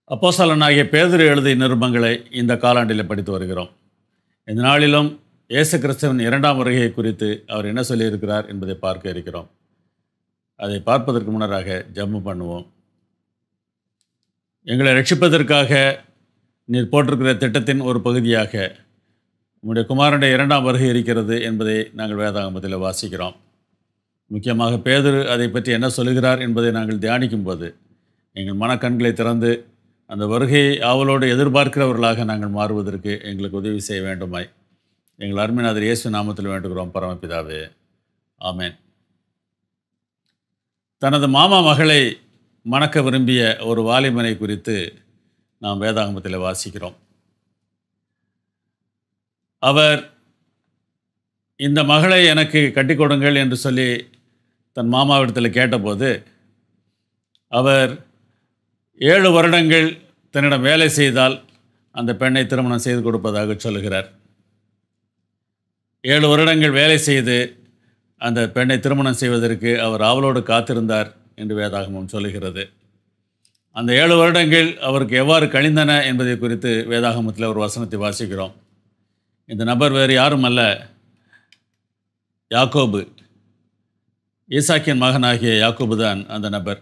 அப்போஸ்தலனாகிய பேதுரு எழுதிய நிருபங்களை இந்த காலாண்டில் படித்து வருகிறோம் இந்த நாளிலும் இயேசு கிறிஸ்துவின் இரண்டாம் வருகையை குறித்து அவர் என்ன சொல்லியிருக்கிறார் என்பதை பார்க்க இருக்கிறோம் அதை பார்ப்பதற்கு முன்னராக ஜம்மு பண்ணுவோம் எங்களை ரட்சிப்பதற்காக நீர் போட்டிருக்கிற திட்டத்தின் ஒரு பகுதியாக உம்முடைய குமாரனுடைய இரண்டாம் வருகை இருக்கிறது என்பதை நாங்கள் வேதாகமத்தில் வாசிக்கிறோம் முக்கியமாக பேதுரு அதை பற்றி என்ன சொல்லுகிறார் என்பதை நாங்கள் தியானிக்கும் போது எங்கள் மனக்கண்களை திறந்து அந்த வருகையை ஆவலோடு எதிர்பார்க்கிறவர்களாக நாங்கள் மாறுவதற்கு எங்களுக்கு உதவி செய்ய வேண்டுமாய் எங்கள் அருமைநாதர் இயேசு நாமத்தில் வேண்டுகிறோம் பரமபிதாவே ஆமென் தனது மாமா மகளை மணக்க விரும்பிய ஒரு வாலிபனை குறித்து நாம் வேதாகமத்தில் வாசிக்கிறோம் அவர் இந்த மகளை எனக்கு கட்டி கொடுங்கள் என்று சொல்லி தன் மாமாவிடத்தில் கேட்டபோது அவர் ஏழு வருடங்கள் தன்னிடம் வேலை செய்தால் அந்த பெண்ணை திருமணம் செய்து கொடுப்பதாக சொல்லுகிறார் ஏழு வருடங்கள் வேலை செய்து அந்த பெண்ணை திருமணம் செய்வதற்கு அவர் ஆவலோடு காத்திருந்தார் என்று வேதாகமம் சொல்லுகிறது அந்த ஏழு வருடங்கள் அவருக்கு எவ்வாறு கழிந்தன என்பதை குறித்து வேதாகமத்தில் ஒரு வசனத்தை வாசிக்கிறோம் இந்த நபர் வேறு யாரும் அல்ல யாக்கோபு ஈசாக்கின் மகனாகிய யாக்கோபு தான் அந்த நபர்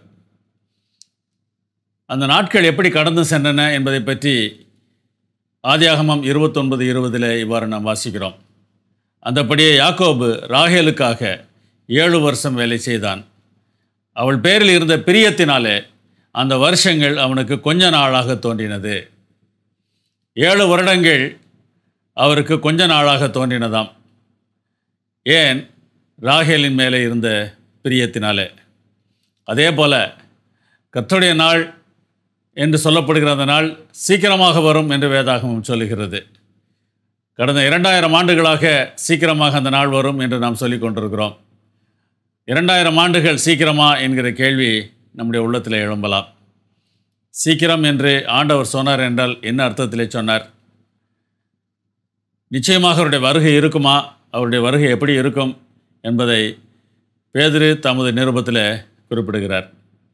அந்த நாட்கள் எப்படி கடந்து சென்றன என்பதை பற்றி ஆதியாகமம் இருபத்தொன்பது இருபதில் இவ்வாறு நாம் வாசிக்கிறோம் அந்தபடியே யாக்கோபு ராகேலுக்காக ஏழு வருஷம் வேலை செய்தான் அவள் பேரில் இருந்த பிரியத்தினாலே அந்த வருஷங்கள் அவனுக்கு கொஞ்ச நாளாக தோன்றினது ஏழு வருடங்கள் அவருக்கு கொஞ்ச நாளாக தோன்றினதாம் ஏன் ராகேலின் மேலே இருந்த பிரியத்தினாலே அதே போல் கர்த்தருடைய நாள் என்று சொல்லப்படுகிற அந்த நாள் சீக்கிரமாக வரும் என்று வேதாகமம் சொல்லுகிறது கடந்த இரண்டாயிரம் ஆண்டுகளாக சீக்கிரமாக அந்த நாள் வரும் என்று நாம் சொல்லிக் கொண்டிருக்கிறோம் இரண்டாயிரம் ஆண்டுகள் சீக்கிரமா என்கிற கேள்வி நம்முடைய உள்ளத்தில் எழும்பலாம் சீக்கிரம் என்று ஆண்டவர் சொன்னார் என்றால் என்ன அர்த்தத்திலே சொன்னார் நிச்சயமாக அவருடைய வருகை இருக்குமா அவருடைய வருகை எப்படி இருக்கும் என்பதை பேதிரு தமது நிருபத்தில் குறிப்பிடுகிறார்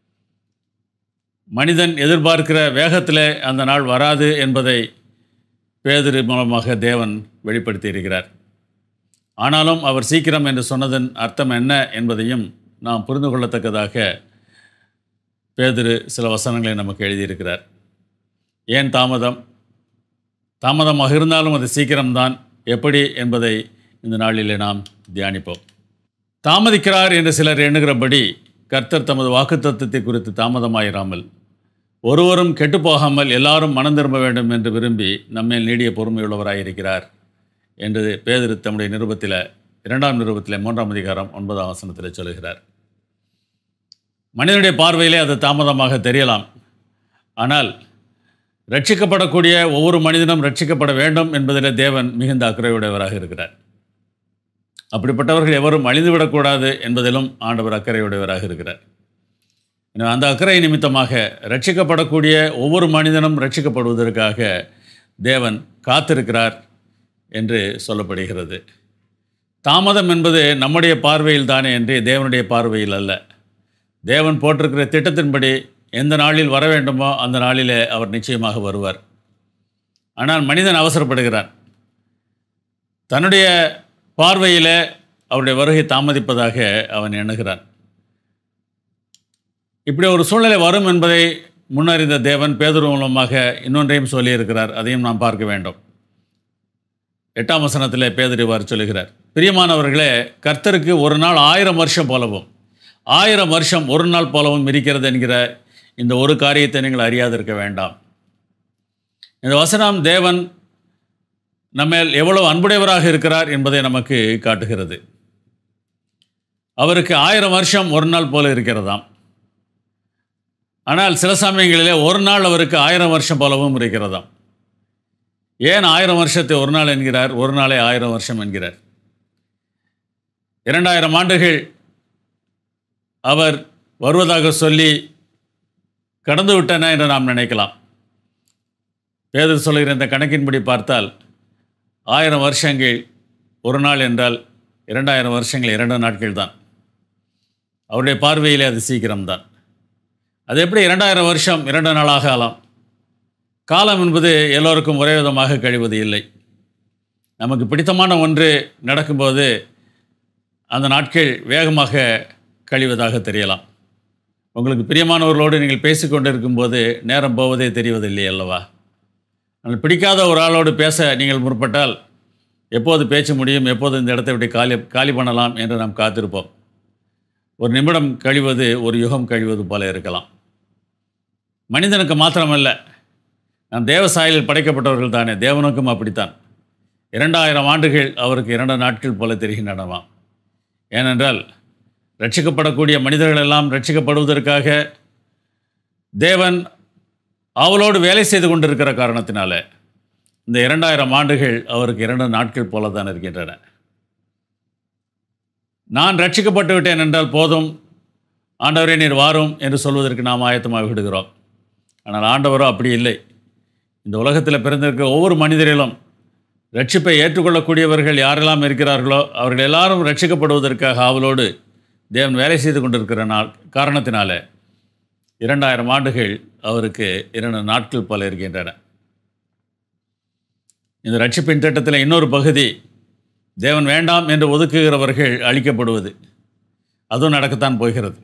மனிதன் எதிர்பார்க்கிற வேகத்தில் அந்த நாள் வராது என்பதை பேதிரு மூலமாக தேவன் வெளிப்படுத்தி இருக்கிறார் ஆனாலும் அவர் சீக்கிரம் என்று சொன்னதன் அர்த்தம் என்ன என்பதையும் நாம் புரிந்து கொள்ளத்தக்கதாக பேதிரு சில வசனங்களை நமக்கு எழுதியிருக்கிறார் ஏன் தாமதம் தாமதமாக இருந்தாலும் அது சீக்கிரம்தான் எப்படி என்பதை இந்த நாளிலே நாம் தியானிப்போம் தாமதிக்கிறார் என்று சிலர் எண்ணுகிறபடி கர்த்தர் தமது வாக்குத்தத்தத்தை குறித்து தாமதமாயிராமல் ஒருவரும் கெட்டுப்போகாமல் எல்லாரும் மனம் திரும்ப வேண்டும் என்று விரும்பி நம்மேல் நீடிய பொறுமையுள்ளவராயிருக்கிறார் என்று பேதிரு தம்முடைய நிருபத்தில் இரண்டாம் நிருபத்தில் மூன்றாம் அதிகாரம் ஒன்பதாம் வசனத்தில் சொல்லுகிறார் மனிதனுடைய பார்வையிலே அது தாமதமாக தெரியலாம் ஆனால் ரட்சிக்கப்படக்கூடிய ஒவ்வொரு மனிதனும் ரட்சிக்கப்பட வேண்டும் என்பதில் தேவன் மிகுந்த அக்கறையுடையவராக இருக்கிறார் அப்படிப்பட்டவர்கள் எவரும் அழிந்துவிடக்கூடாது என்பதிலும் ஆண்டவர் அக்கறையுடையவராக இருக்கிறார் எனவே அந்த அக்கறை நிமித்தமாக ரட்சிக்கப்படக்கூடிய ஒவ்வொரு மனிதனும் ரட்சிக்கப்படுவதற்காக தேவன் காத்திருக்கிறார் என்று சொல்லப்படுகிறது தாமதம் என்பது நம்முடைய பார்வையில் தானே என்று தேவனுடைய பார்வையில் அல்ல தேவன் போட்டிருக்கிற திட்டத்தின்படி எந்த நாளில் வர வேண்டுமோ அந்த நாளிலே அவர் நிச்சயமாக வருவார் ஆனால் மனிதன் அவசரப்படுகிறான் தன்னுடைய பார்வையில் அவருடைய வருகை தாமதிப்பதாக அவன் எண்ணுகிறான் இப்படி ஒரு சூழ்நிலை வரும் என்பதை முன்னறிந்த தேவன் பேதுரு மூலமாக இன்னொன்றையும் சொல்லியிருக்கிறார் அதையும் நாம் பார்க்க வேண்டும் எட்டாம் வசனத்தில் பேதர் இவ்வாறு சொல்லுகிறார் பிரியமானவர்களே கர்த்தருக்கு ஒரு நாள் ஆயிரம் வருஷம் போலவும் ஆயிரம் வருஷம் ஒரு நாள் போலவும் இருக்கிறது என்கிற இந்த ஒரு காரியத்தை நீங்கள் அறியாதிருக்க வேண்டாம் இந்த வசனம் தேவன் நம்மேல் எவ்வளவு அன்புடையவராக இருக்கிறார் என்பதை நமக்கு காட்டுகிறது அவருக்கு ஆயிரம் வருஷம் ஒரு நாள் போல இருக்கிறதாம் ஆனால் சில சமயங்களிலே ஒரு நாள் அவருக்கு ஆயிரம் வருஷம் போலவும் இருக்கிறதாம் ஏன் ஆயிரம் வருஷத்தை ஒரு நாள் என்கிறார் ஒரு நாளே ஆயிரம் வருஷம் என்கிறார் இரண்டாயிரம் ஆண்டுகள் அவர் வருவதாக சொல்லி கடந்து விட்டன என்று நாம் நினைக்கலாம் பேதர் சொல்லுகிற இந்த கணக்கின்படி பார்த்தால் ஆயிரம் வருஷங்கள் ஒரு நாள் என்றால் இரண்டாயிரம் வருஷங்கள் இரண்டு நாட்கள் தான் அவருடைய பார்வையிலே அது சீக்கிரம்தான் அது எப்படி இரண்டாயிரம் வருஷம் இரண்டு நாளாக ஆகலாம் காலம் என்பது எல்லோருக்கும் ஒரே விதமாக கழிவது இல்லை நமக்கு பிடித்தமான ஒன்று நடக்கும்போது அந்த நாட்கள் வேகமாக கழிவதாக தெரியலாம் உங்களுக்கு பிரியமானவர்களோடு நீங்கள் பேசிக்கொண்டு இருக்கும்போது நேரம் போவதே தெரிவதில்லை அல்லவா ஆனால் பிடிக்காத ஒரு ஆளோடு பேச நீங்கள் முற்பட்டால் எப்போது பேச்சு முடியும் எப்போது இந்த இடத்தை விட்டு காலி காலி பண்ணலாம் என்று நாம் காத்திருப்போம் ஒரு நிமிடம் கழிவது ஒரு யுகம் கழிவது போல இருக்கலாம் மனிதனுக்கு மாத்திரமல்ல நாம் தேவ சாயலில் படைக்கப்பட்டவர்கள் தானே தேவனுக்கும் அப்படித்தான் இரண்டாயிரம் ஆண்டுகள் அவருக்கு இரண்டு நாட்கள் போல தெரிகின்றனவாம் ஏனென்றால் ரட்சிக்கப்படக்கூடிய மனிதர்கள் எல்லாம் ரட்சிக்கப்படுவதற்காக தேவன் அவளோடு வேலை செய்து கொண்டிருக்கிற காரணத்தினால இந்த இரண்டாயிரம் ஆண்டுகள் அவருக்கு இரண்டு நாட்கள் போல தான் இருக்கின்றன நான் ரட்சிக்கப்பட்டு விட்டேன் என்றால் போதும் ஆண்டவரே நீர் வாரும் என்று சொல்வதற்கு நாம் ஆயத்தமாக விடுகிறோம் ஆனால் ஆண்டவரோ அப்படி இல்லை இந்த உலகத்தில் பிறந்திருக்கிற ஒவ்வொரு மனிதரிலும் ரட்சிப்பை ஏற்றுக்கொள்ளக்கூடியவர்கள் யாரெல்லாம் இருக்கிறார்களோ அவர்கள் எல்லாரும் ரட்சிக்கப்படுவதற்காக ஆவலோடு தேவன் வேலை செய்து கொண்டிருக்கிற நாள் காரணத்தினால இரண்டாயிரம் ஆண்டுகள் அவருக்கு இரண்டு நாட்கள் போல இருக்கின்றன இந்த ரட்சிப்பின் திட்டத்தில் இன்னொரு பகுதி தேவன் வேண்டாம் என்று ஒதுக்குகிறவர்கள் அழிக்கப்படுவது அதுவும் நடக்கத்தான் போகிறது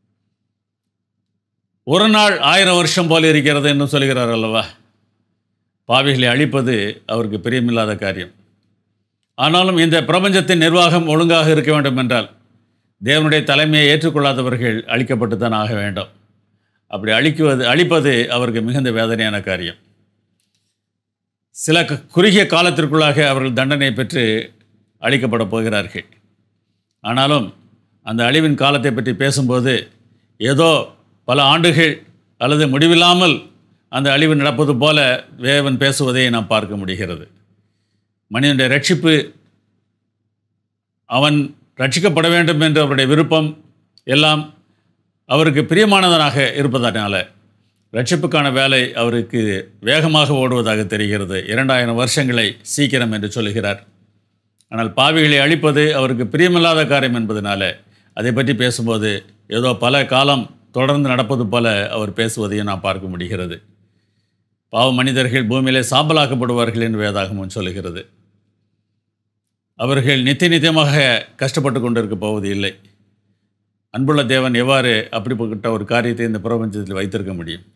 ஒரு நாள் ஆயிரம் வருஷம் போல இருக்கிறது என்று சொல்கிறார் அல்லவா பாவிகளை அழிப்பது அவருக்கு பிரியமில்லாத காரியம் ஆனாலும் இந்த பிரபஞ்சத்தின் நிர்வாகம் ஒழுங்காக இருக்க வேண்டும் என்றால் தேவனுடைய தலைமையை ஏற்றுக்கொள்ளாதவர்கள் அழிக்கப்பட்டு தான் ஆக வேண்டும் அப்படி அழிக்குவது அழிப்பது அவருக்கு மிகுந்த வேதனையான காரியம் சில க- குறுகிய காலத்திற்குள்ளாக அவர்கள் தண்டனை பெற்று அழிக்கப்பட போகிறார்கள் ஆனாலும் அந்த அழிவின் காலத்தை பற்றி பேசும்போது ஏதோ பல ஆண்டுகள் அல்லது முடிவில்லாமல் அந்த அழிவு நடப்பது போல தேவன் பேசுவதை நாம் பார்க்க முடிகிறது மனிதனுடைய ரட்சிப்பு அவன் ரட்சிக்கப்பட வேண்டும் என்ற அவருடைய விருப்பம் எல்லாம் அவருக்கு பிரியமானதனாக இருப்பதனால ரட்சிப்புக்கான வேலை அவருக்கு வேகமாக ஓடுவதாக தெரிகிறது இரண்டாயிரம் வருஷங்களை சீக்கிரம் என்று சொல்லுகிறார் ஆனால் பாவிகளை அழிப்பது அவருக்கு பிரியமில்லாத காரியம் என்பதனால அதை பற்றி பேசும்போது ஏதோ பல காலம் தொடர்ந்து நடப்பது போல அவர் பேசுவதையும் நாம் பார்க்க முடிகிறது பாவ மனிதர்கள் பூமியிலே சாம்பலாக்கப்படுவார்கள் என்று வேதாகமும் சொல்லுகிறது அவர்கள் நித்திய நித்தியமாக கஷ்டப்பட்டு கொண்டிருக்க போவது இல்லை அன்புள்ள தேவன் எவ்வாறு அப்படிப்பட்ட ஒரு காரியத்தை இந்த பிரபஞ்சத்தில் வைத்திருக்க முடியும்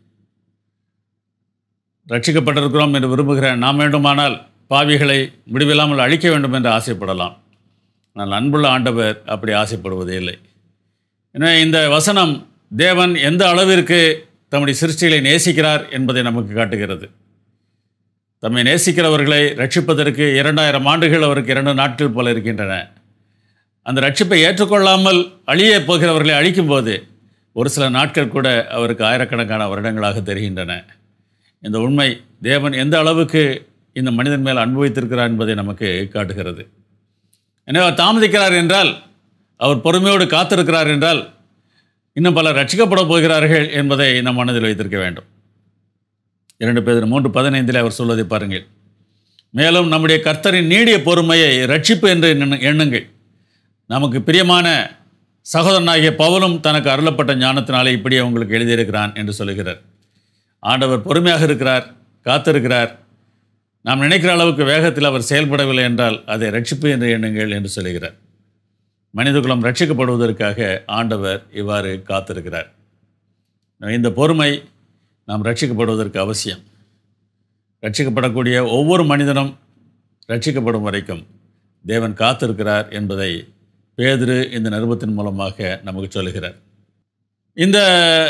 ரட்சிக்கப்பட்டிருக்கிறோம் என்று விரும்புகிற நாம் வேண்டுமானால் பாவிகளை முடிவில்லாமல் அழிக்க வேண்டும் என்று ஆசைப்படலாம் ஆனால் அன்புள்ள ஆண்டவர் அப்படி ஆசைப்படுவதே இல்லை எனவே இந்த வசனம் தேவன் எந்த அளவிற்கு தம்முடைய சிருஷ்டிகளை நேசிக்கிறார் என்பதை நமக்கு காட்டுகிறது தம்மை நேசிக்கிறவர்களை ரட்சிப்பதற்கு இரண்டாயிரம் ஆண்டுகள் அவருக்கு இரண்டு நாட்கள் போல இருக்கின்றன அந்த ரட்சிப்பை ஏற்றுக்கொள்ளாமல் அழிய போகிறவர்களை அழிக்கும்போது ஒரு சில நாட்கள் கூட அவருக்கு ஆயிரக்கணக்கான வருடங்களாக தெரிகின்றன இந்த உண்மை தேவன் எந்த அளவுக்கு இந்த மனிதன் மேல் அன்பு வைத்திருக்கிறார் என்பதை நமக்கு காட்டுகிறது எனவே அவர் தாமதிக்கிறார் என்றால் அவர் பொறுமையோடு காத்திருக்கிறார் என்றால் இன்னும் பலர் ரட்சிக்கப்பட போகிறார்கள் என்பதை நம் மனதில் வைத்திருக்க வேண்டும் இரண்டு பேர் மூன்று பதினைந்தில் அவர் சொல்வதை பாருங்கள் மேலும் நம்முடைய கர்த்தரின் நீடிய பொறுமையை ரட்சிப்பு என்று எண்ணு- எண்ணுங்கள் நமக்கு பிரியமான சகோதரனாகிய பவுலும் தனக்கு அருளப்பட்ட ஞானத்தினாலே இப்படியே உங்களுக்கு எழுதியிருக்கிறான் என்று சொல்லுகிறார் ஆண்டவர் பொறுமையாக இருக்கிறார் காத்திருக்கிறார் நாம் நினைக்கிற அளவுக்கு வேகத்தில் அவர் செயல்படவில்லை என்றால் அதை ரட்சிப்பு என்று எண்ணுங்கள் என்று சொல்லுகிறார் மனிதகுலம் ரட்சிக்கப்படுவதற்காக ஆண்டவர் இவ்வாறு காத்திருக்கிறார் இந்த பொறுமை நாம் ரட்சிக்கப்படுவதற்கு அவசியம் ரட்சிக்கப்படக்கூடிய ஒவ்வொரு மனிதனும் ரட்சிக்கப்படும் வரைக்கும் தேவன் காத்திருக்கிறார் என்பதை பேதுரு இந்த நிருபத்தின் மூலமாக நமக்கு சொல்லுகிறார் இந்த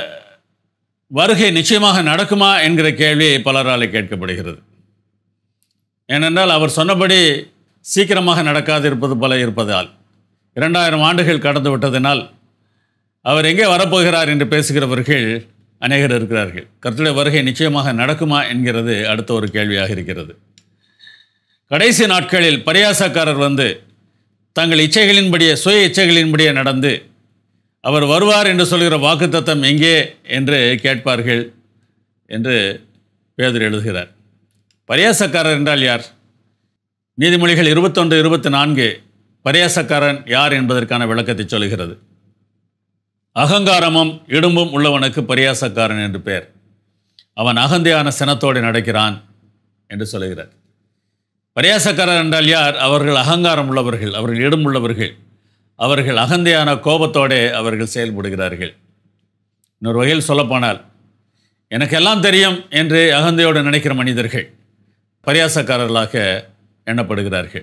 வருகை நிச்சயமாக நடக்குமா என்கிற கேள்வி பலரால் கேட்கப்படுகிறது ஏனென்றால் அவர் சொன்னபடி சீக்கிரமாக நடக்காது இருப்பது போல இருப்பதால் இரண்டாயிரம் ஆண்டுகள் கடந்து விட்டதினால் அவர் எங்கே வரப்போகிறார் என்று பேசுகிறவர்கள் அநேகர் இருக்கிறார்கள் கர்த்தருடைய வருகை நிச்சயமாக நடக்குமா என்கிறது அடுத்த ஒரு கேள்வியாக இருக்கிறது கடைசி நாட்களில் பரியாசக்காரர் வந்து தங்கள் இச்சைகளின்படியே சுய இச்சைகளின்படியே நடந்து அவர் வருவார் என்று சொல்கிற வாக்குத்தத்தம் எங்கே என்று கேட்பார்கள் என்று பேதர் எழுதுகிறார் பரியாசக்காரர் என்றால் யார் நீதிமொழிகள் இருபத்தொன்று இருபத்தி நான்கு பரியாசக்காரன் யார் என்பதற்கான விளக்கத்தை சொல்கிறது அகங்காரமும் இடும்பும் உள்ளவனுக்கு பரியாசக்காரன் என்று பெயர் அவன் அகந்தையான சினத்தோடு நடக்கிறான் என்று சொல்லுகிறார் பரியாசக்காரர் என்றால் யார் அவர்கள் அகங்காரம் உள்ளவர்கள் அவர்கள் இடமுள்ளவர்கள் அவர்கள் அகந்தையான கோபத்தோடே அவர்கள் செயல்படுகிறார்கள் இன்னொரு வகையில் சொல்லப்போனால் எனக்கு எல்லாம் தெரியும் என்று அகந்தையோடு நினைக்கிற மனிதர்கள் பரியாசக்காரர்களாக எண்ணப்படுகிறார்கள்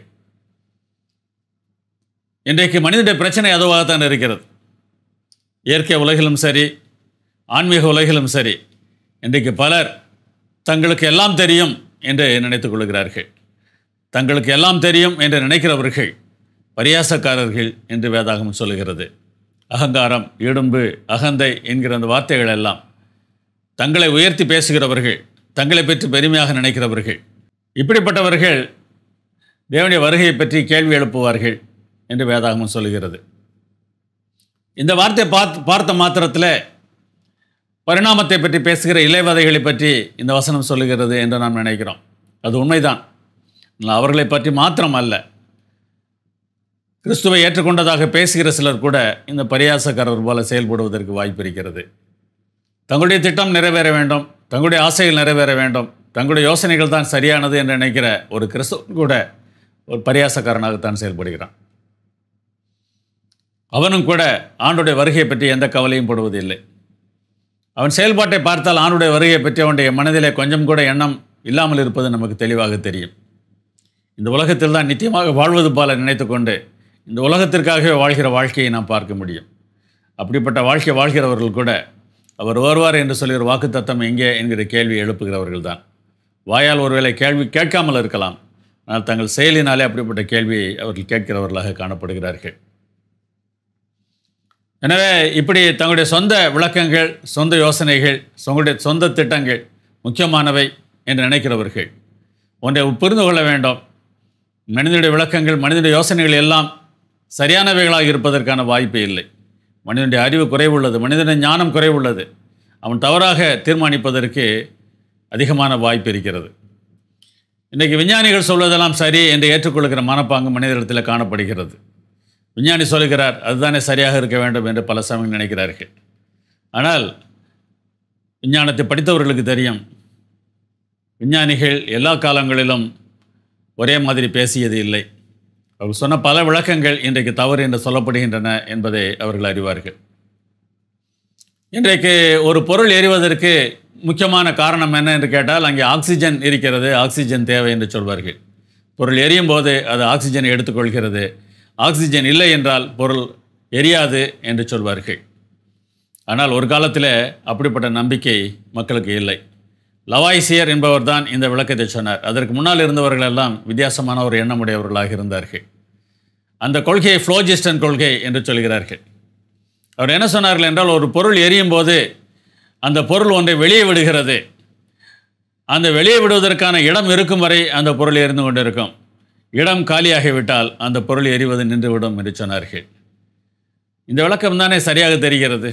இன்றைக்கு மனிதனுடைய பிரச்சனை அதுவாகத்தான் இருக்கிறது இயற்கை உலகிலும் சரி ஆன்மீக உலகிலும் சரி இன்றைக்கு பலர் தங்களுக்கு எல்லாம் தெரியும் என்று நினைத்துக் கொள்கிறார்கள் தங்களுக்கு எல்லாம் தெரியும் என்று நினைக்கிறவர்கள் பரியாசக்காரர்கள் என்று வேதாகம் சொல்லுகிறது அகங்காரம் இடும்பு அகந்தை என்கிற அந்த வார்த்தைகள் எல்லாம் தங்களை உயர்த்தி பேசுகிறவர்கள் தங்களை பற்றி பெருமையாக நினைக்கிறவர்கள் இப்படிப்பட்டவர்கள் தேவனுடைய வருகையை பற்றி கேள்வி எழுப்புவார்கள் என்று வேதாகமம் சொல்லுகிறது இந்த வார்த்தையை பார்த்து பார்த்த மாத்திரத்தில் பரிணாமத்தை பற்றி பேசுகிற இலைவதைகளை பற்றி இந்த வசனம் சொல்லுகிறது என்று நாம் நினைக்கிறோம் அது உண்மைதான் ஆனால் அவர்களை பற்றி மாத்திரம் அல்ல கிறிஸ்துவை ஏற்றுக்கொண்டதாக பேசுகிற சிலர் கூட இந்த பரியாசக்காரர் போல செயல்படுவதற்கு வாய்ப்பு இருக்கிறது தங்களுடைய திட்டம் நிறைவேற வேண்டும் தங்களுடைய ஆசைகள் நிறைவேற வேண்டும் தங்களுடைய யோசனைகள் தான் சரியானது என்று நினைக்கிற ஒரு கிறிஸ்துவன் கூட ஒரு பரியாசக்காரனாகத்தான் செயல்படுகிறான் அவனும் கூட ஆண்டுடைய வருகையை பற்றி எந்த கவலையும் படுவதில்லை அவன் செயல்பாட்டை பார்த்தால் ஆணுடைய வருகையை பற்றி அவனுடைய மனதிலே கொஞ்சம் கூட எண்ணம் இல்லாமல் இருப்பது நமக்கு தெளிவாக தெரியும் இந்த உலகத்தில் தான் நித்தியமாக வாழ்வது போல நினைத்துக்கொண்டு இந்த உலகத்திற்காகவே வாழ்கிற வாழ்க்கையை நாம் பார்க்க முடியும் அப்படிப்பட்ட வாழ்க்கை வாழ்கிறவர்கள் கூட அவர் வருவார் என்று சொல்கிற வாக்குத்தத்தம் எங்கே என்கிற கேள்வி எழுப்புகிறவர்கள் தான் வாயால் ஒருவேளை கேள்வி கேட்காமல் இருக்கலாம் ஆனால் தங்கள் செயலினாலே அப்படிப்பட்ட கேள்வியை அவர்கள் கேட்கிறவர்களாக காணப்படுகிறார்கள் எனவே இப்படி தங்களுடைய சொந்த விளக்கங்கள் சொந்த யோசனைகள் சொங்களுடைய சொந்த திட்டங்கள் முக்கியமானவை என்று நினைக்கிறவர்கள் ஒன்றை புரிந்து கொள்ள வேண்டும் மனிதனுடைய விளக்கங்கள் மனிதனுடைய யோசனைகள் எல்லாம் சரியானவைகளாக இருப்பதற்கான வாய்ப்பே இல்லை மனிதனுடைய அறிவு குறைவுள்ளது மனிதனுடைய ஞானம் குறைவுள்ளது அவன் தவறாக தீர்மானிப்பதற்கு அதிகமான வாய்ப்பு இருக்கிறது இன்றைக்கு விஞ்ஞானிகள் சொல்வதெல்லாம் சரி என்று ஏற்றுக்கொள்கிற மனப்பாங்கு மனிதரிடத்தில் காணப்படுகிறது விஞ்ஞானி சொல்கிறார் அதுதானே சரியாக இருக்க வேண்டும் என்று பல சமயம் நினைக்கிறார்கள் ஆனால் விஞ்ஞானத்தை படித்தவர்களுக்கு தெரியும் விஞ்ஞானிகள் எல்லா காலங்களிலும் ஒரே மாதிரி பேசியது இல்லை அவர் சொன்ன பல விளக்கங்கள் இன்றைக்கு தவறு என்று சொல்லப்படுகின்றன என்பதை அவர்கள் அறிவார்கள் இன்றைக்கு ஒரு பொருள் எரிவதற்கு முக்கியமான காரணம் என்ன என்று கேட்டால் அங்கே ஆக்சிஜன் இருக்கிறது ஆக்சிஜன் தேவை என்று சொல்வார்கள் பொருள் எரியும் போது அது ஆக்சிஜனை எடுத்துக்கொள்கிறது ஆக்சிஜன் இல்லை என்றால் பொருள் எரியாது என்று சொல்வார்கள் ஆனால் ஒரு காலத்தில் அப்படிப்பட்ட நம்பிக்கை மக்களுக்கு இல்லை லவாய்சியர் என்பவர் தான் இந்த விளக்கத்தை சொன்னார் அதற்கு முன்னால் இருந்தவர்கள் எல்லாம் வித்தியாசமான ஒரு எண்ணமுடையவர்களாக இருந்தார்கள் அந்த கொள்கையை ஃப்ளோஜிஸ்டன் கொள்கை என்று சொல்கிறார்கள் அவர் என்ன சொன்னார்கள் என்றால் ஒரு பொருள் எரியும் போது அந்த பொருள் ஒன்றை வெளியே விடுகிறது அந்த வெளியே விடுவதற்கான இடம் இருக்கும் வரை அந்த பொருள் எரிந்து கொண்டிருக்கும் இடம் காலியாகிவிட்டால் அந்த பொருள் எரிவது நின்றுவிடும் என்று சொன்னார்கள் இந்த விளக்கம் தானே சரியாக தெரிகிறது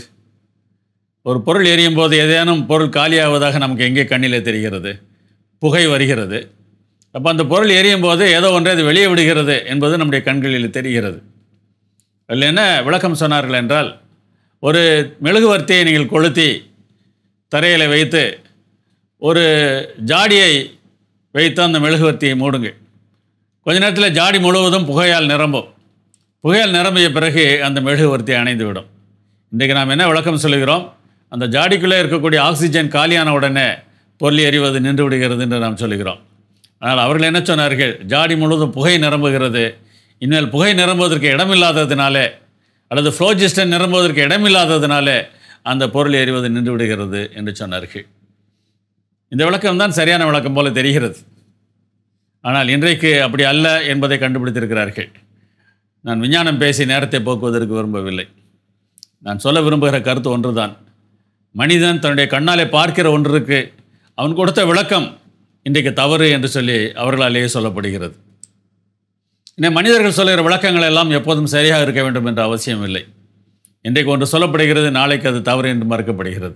ஒரு பொருள் எரியும் போது ஏதேனும் பொருள் காலியாவதாக நமக்கு எங்கே கண்ணிலே தெரிகிறது புகை வருகிறது அப்போ அந்த பொருள் எரியும் போது ஏதோ ஒன்றை அது வெளியே விடுகிறது என்பது நம்முடைய கண்களில் தெரிகிறது அதில் என்ன விளக்கம் சொன்னார்கள் என்றால் ஒரு மெழுகுவர்த்தியை நீங்கள் கொளுத்தி தரையில் வைத்து ஒரு ஜாடியை வைத்து அந்த மெழுகுவர்த்தியை மூடுங்க கொஞ்ச நேரத்தில் ஜாடி முழுவதும் புகையால் நிரம்பும் புகையால் நிரம்பிய பிறகு அந்த மெழுகுவர்த்தி அணைந்து விடும் இன்றைக்கு நாம் என்ன விளக்கம் சொல்லுகிறோம் அந்த ஜாடிக்குள்ளே இருக்கக்கூடிய ஆக்சிஜன் காலியான உடனே பொருள் எறிவது நின்று விடுகிறது என்று நாம் சொல்லுகிறோம் ஆனால் அவர்கள் என்ன சொன்னார்கள் ஜாடி முழுவதும் புகை நிரம்புகிறது இனிமேல் புகை நிரம்புவதற்கு இடமில்லாததினாலே அல்லது ஃப்ளோஜிஸ்டன் நிரம்புவதற்கு இடமில்லாததினாலே அந்த பொருள் எறிவது நின்று விடுகிறது என்று சொன்னார்கள் இந்த விளக்கம் தான் சரியான விளக்கம் போல தெரிகிறது ஆனால் இன்றைக்கு அப்படி அல்ல என்பதை கண்டுபிடித்திருக்கிறார்கள் நான் விஞ்ஞானம் பேசி நேரத்தை போக்குவதற்கு விரும்பவில்லை நான் சொல்ல விரும்புகிற கருத்து ஒன்றுதான் மனிதன் தன்னுடைய கண்ணாலே பார்க்கிற ஒன்றுக்கு அவன் கொடுத்த விளக்கம் இன்றைக்கு தவறு என்று சொல்லி அவர்களாலேயே சொல்லப்படுகிறது இன்னும் மனிதர்கள் சொல்லுகிற விளக்கங்கள் எல்லாம் எப்போதும் சரியாக இருக்க வேண்டும் என்ற அவசியம் இல்லை இன்றைக்கு ஒன்று சொல்லப்படுகிறது நாளைக்கு அது தவறு என்று மறுக்கப்படுகிறது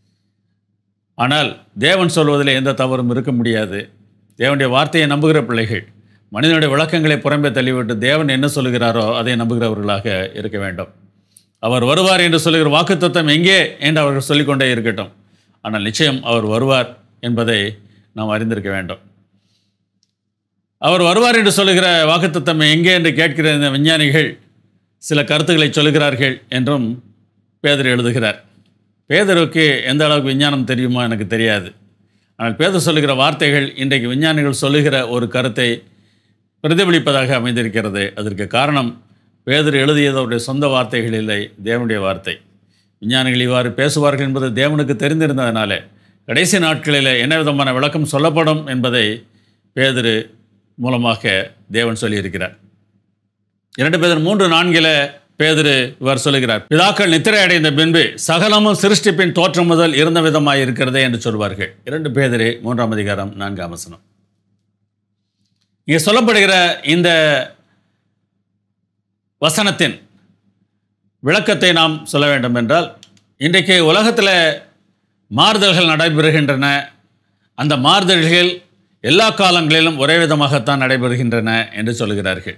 ஆனால் தேவன் சொல்வதில் எந்த தவறும் இருக்க முடியாது தேவனுடைய வார்த்தையை நம்புகிற பிள்ளைகள் மனிதனுடைய விளக்கங்களை புறம்பே தள்ளிவிட்டு தேவன் என்ன சொல்லுகிறாரோ அதை நம்புகிறவர்களாக இருக்க வேண்டும் அவர் வருவார் என்று சொல்லுகிற வாக்குத்தத்தம் எங்கே என்று அவர்கள் சொல்லிக்கொண்டே இருக்கட்டும் ஆனால் நிச்சயம் அவர் வருவார் என்பதை நாம் அறிந்திருக்க வேண்டும் அவர் வருவார் என்று சொல்லுகிற வாக்குத்தத்தம் எங்கே என்று கேட்கிற இந்த விஞ்ஞானிகள் சில கருத்துக்களை சொல்லுகிறார்கள் என்றும் பேதர் எழுதுகிறார் பேதருக்கு எந்த அளவுக்கு விஞ்ஞானம் தெரியுமோ எனக்கு தெரியாது ஆனால் பேதர் சொல்லுகிற வார்த்தைகள் இன்றைக்கு விஞ்ஞானிகள் சொல்லுகிற ஒரு கருத்தை பிரதிபலிப்பதாக அமைந்திருக்கிறது அதற்கு காரணம் பேதர் எழுதியது அவருடைய சொந்த வார்த்தைகள் இல்லை தேவனுடைய வார்த்தை விஞ்ஞானிகள் இவ்வாறு பேசுவார்கள் என்பது தேவனுக்கு தெரிந்திருந்ததனால கடைசி நாட்களில் என்ன விதமான விளக்கம் சொல்லப்படும் என்பதை பேதரு மூலமாக தேவன் சொல்லியிருக்கிறார் இரண்டு பேதர் மூன்று நான்கில் பேதரு இவர் சொல்லுகிறார் பிதாக்கள் நித்திரை அடைந்த பின்பு சகலமும் சிருஷ்டிப்பின் தோற்றம் முதல் இருந்த விதமாய் இருக்கிறதே என்று சொல்வார்கள் இரண்டு பேதரு மூன்றாம் அதிகாரம் நான்காம் வசனம் இங்கே சொல்லப்படுகிற இந்த வசனத்தின் விளக்கத்தை நாம் சொல்ல வேண்டும் என்றால் இன்றைக்கு உலகத்தில் மாறுதல்கள் நடைபெறுகின்றன அந்த மாறுதல்கள் எல்லா காலங்களிலும் ஒரே விதமாகத்தான் நடைபெறுகின்றன என்று சொல்கிறார்கள்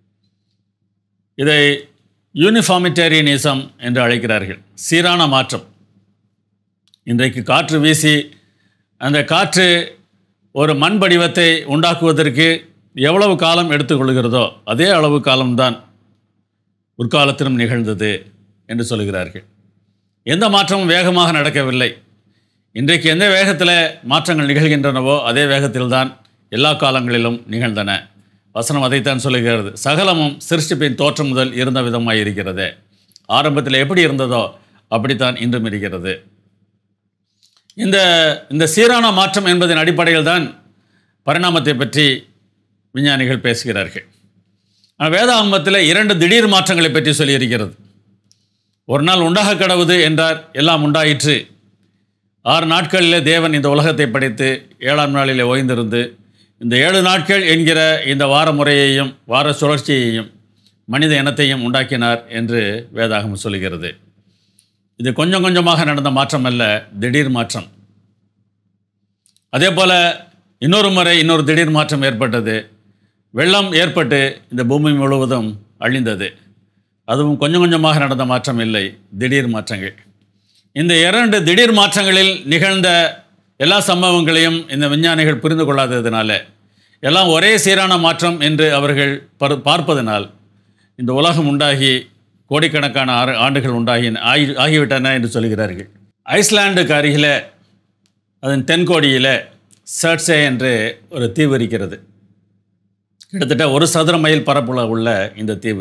இதை யூனிஃபார்மிட்டேரியனிசம் என்று அழைக்கிறார்கள் சீரான மாற்றம் இன்றைக்கு காற்று வீசி அந்த காற்று ஒரு மண் வடிவத்தை உண்டாக்குவதற்கு எவ்வளவு காலம் எடுத்துக்கொள்கிறதோ அதே அளவு காலம்தான் முற்காலத்திலும் நிகழ்ந்தது என்று சொல்கிறார்கள் எந்த மாற்றமும் வேகமாக நடக்கவில்லை இன்றைக்கு எந்த வேகத்தில் மாற்றங்கள் நிகழ்கின்றனவோ அதே வேகத்தில்தான் எல்லா காலங்களிலும் நிகழ்ந்தன வசனம் அதைத்தான் சொல்லுகிறது சகலமும் சிருஷ்டிப்பின் தோற்றம் முதல் இருந்த விதமாக இருக்கிறது ஆரம்பத்தில் எப்படி இருந்ததோ அப்படித்தான் இன்றும் இருக்கிறது இந்த இந்த சீரான மாற்றம் என்பதன் அடிப்படையில் தான் பரிணாமத்தை பற்றி விஞ்ஞானிகள் பேசுகிறார்கள் ஆனால் வேதாகமத்தில் இரண்டு திடீர் மாற்றங்களை பற்றி சொல்லியிருக்கிறது ஒரு நாள் உண்டாக கடவுது என்றார் எல்லாம் உண்டாயிற்று ஆறு நாட்களிலே தேவன் இந்த உலகத்தை படைத்து ஏழாம் நாளிலே ஓய்ந்திருந்து இந்த ஏழு நாட்கள் என்கிற இந்த வார முறையையும் வார சுழற்சியையும் மனித இனத்தையும் உண்டாக்கினார் என்று வேதாகம் சொல்லுகிறது இது கொஞ்சம் கொஞ்சமாக நடந்த மாற்றம் அல்ல திடீர் மாற்றம் அதே போல் இன்னொரு முறை இன்னொரு திடீர் மாற்றம் ஏற்பட்டது வெள்ளம் ஏற்பட்டு இந்த பூமி முழுவதும் அழிந்தது அதுவும் கொஞ்சம் கொஞ்சமாக நடந்த மாற்றம் இல்லை திடீர் மாற்றங்கள் இந்த இரண்டு திடீர் மாற்றங்களில் நிகழ்ந்த எல்லா சம்பவங்களையும் இந்த விஞ்ஞானிகள் புரிந்து கொள்ளாததினால எல்லாம் ஒரே சீரான மாற்றம் என்று அவர்கள் பர் பார்ப்பதனால் இந்த உலகம் உண்டாகி கோடிக்கணக்கான ஆறு ஆண்டுகள் உண்டாகி ஆகி ஆகிவிட்டன என்று சொல்கிறார்கள் ஐஸ்லாண்டுக்கு அருகில் அதன் தென்கோடியில் சர்ட்ஸே என்று ஒரு தீவு இருக்கிறது கிட்டத்தட்ட ஒரு சதுர மைல் பரப்புல உள்ள இந்த தீவு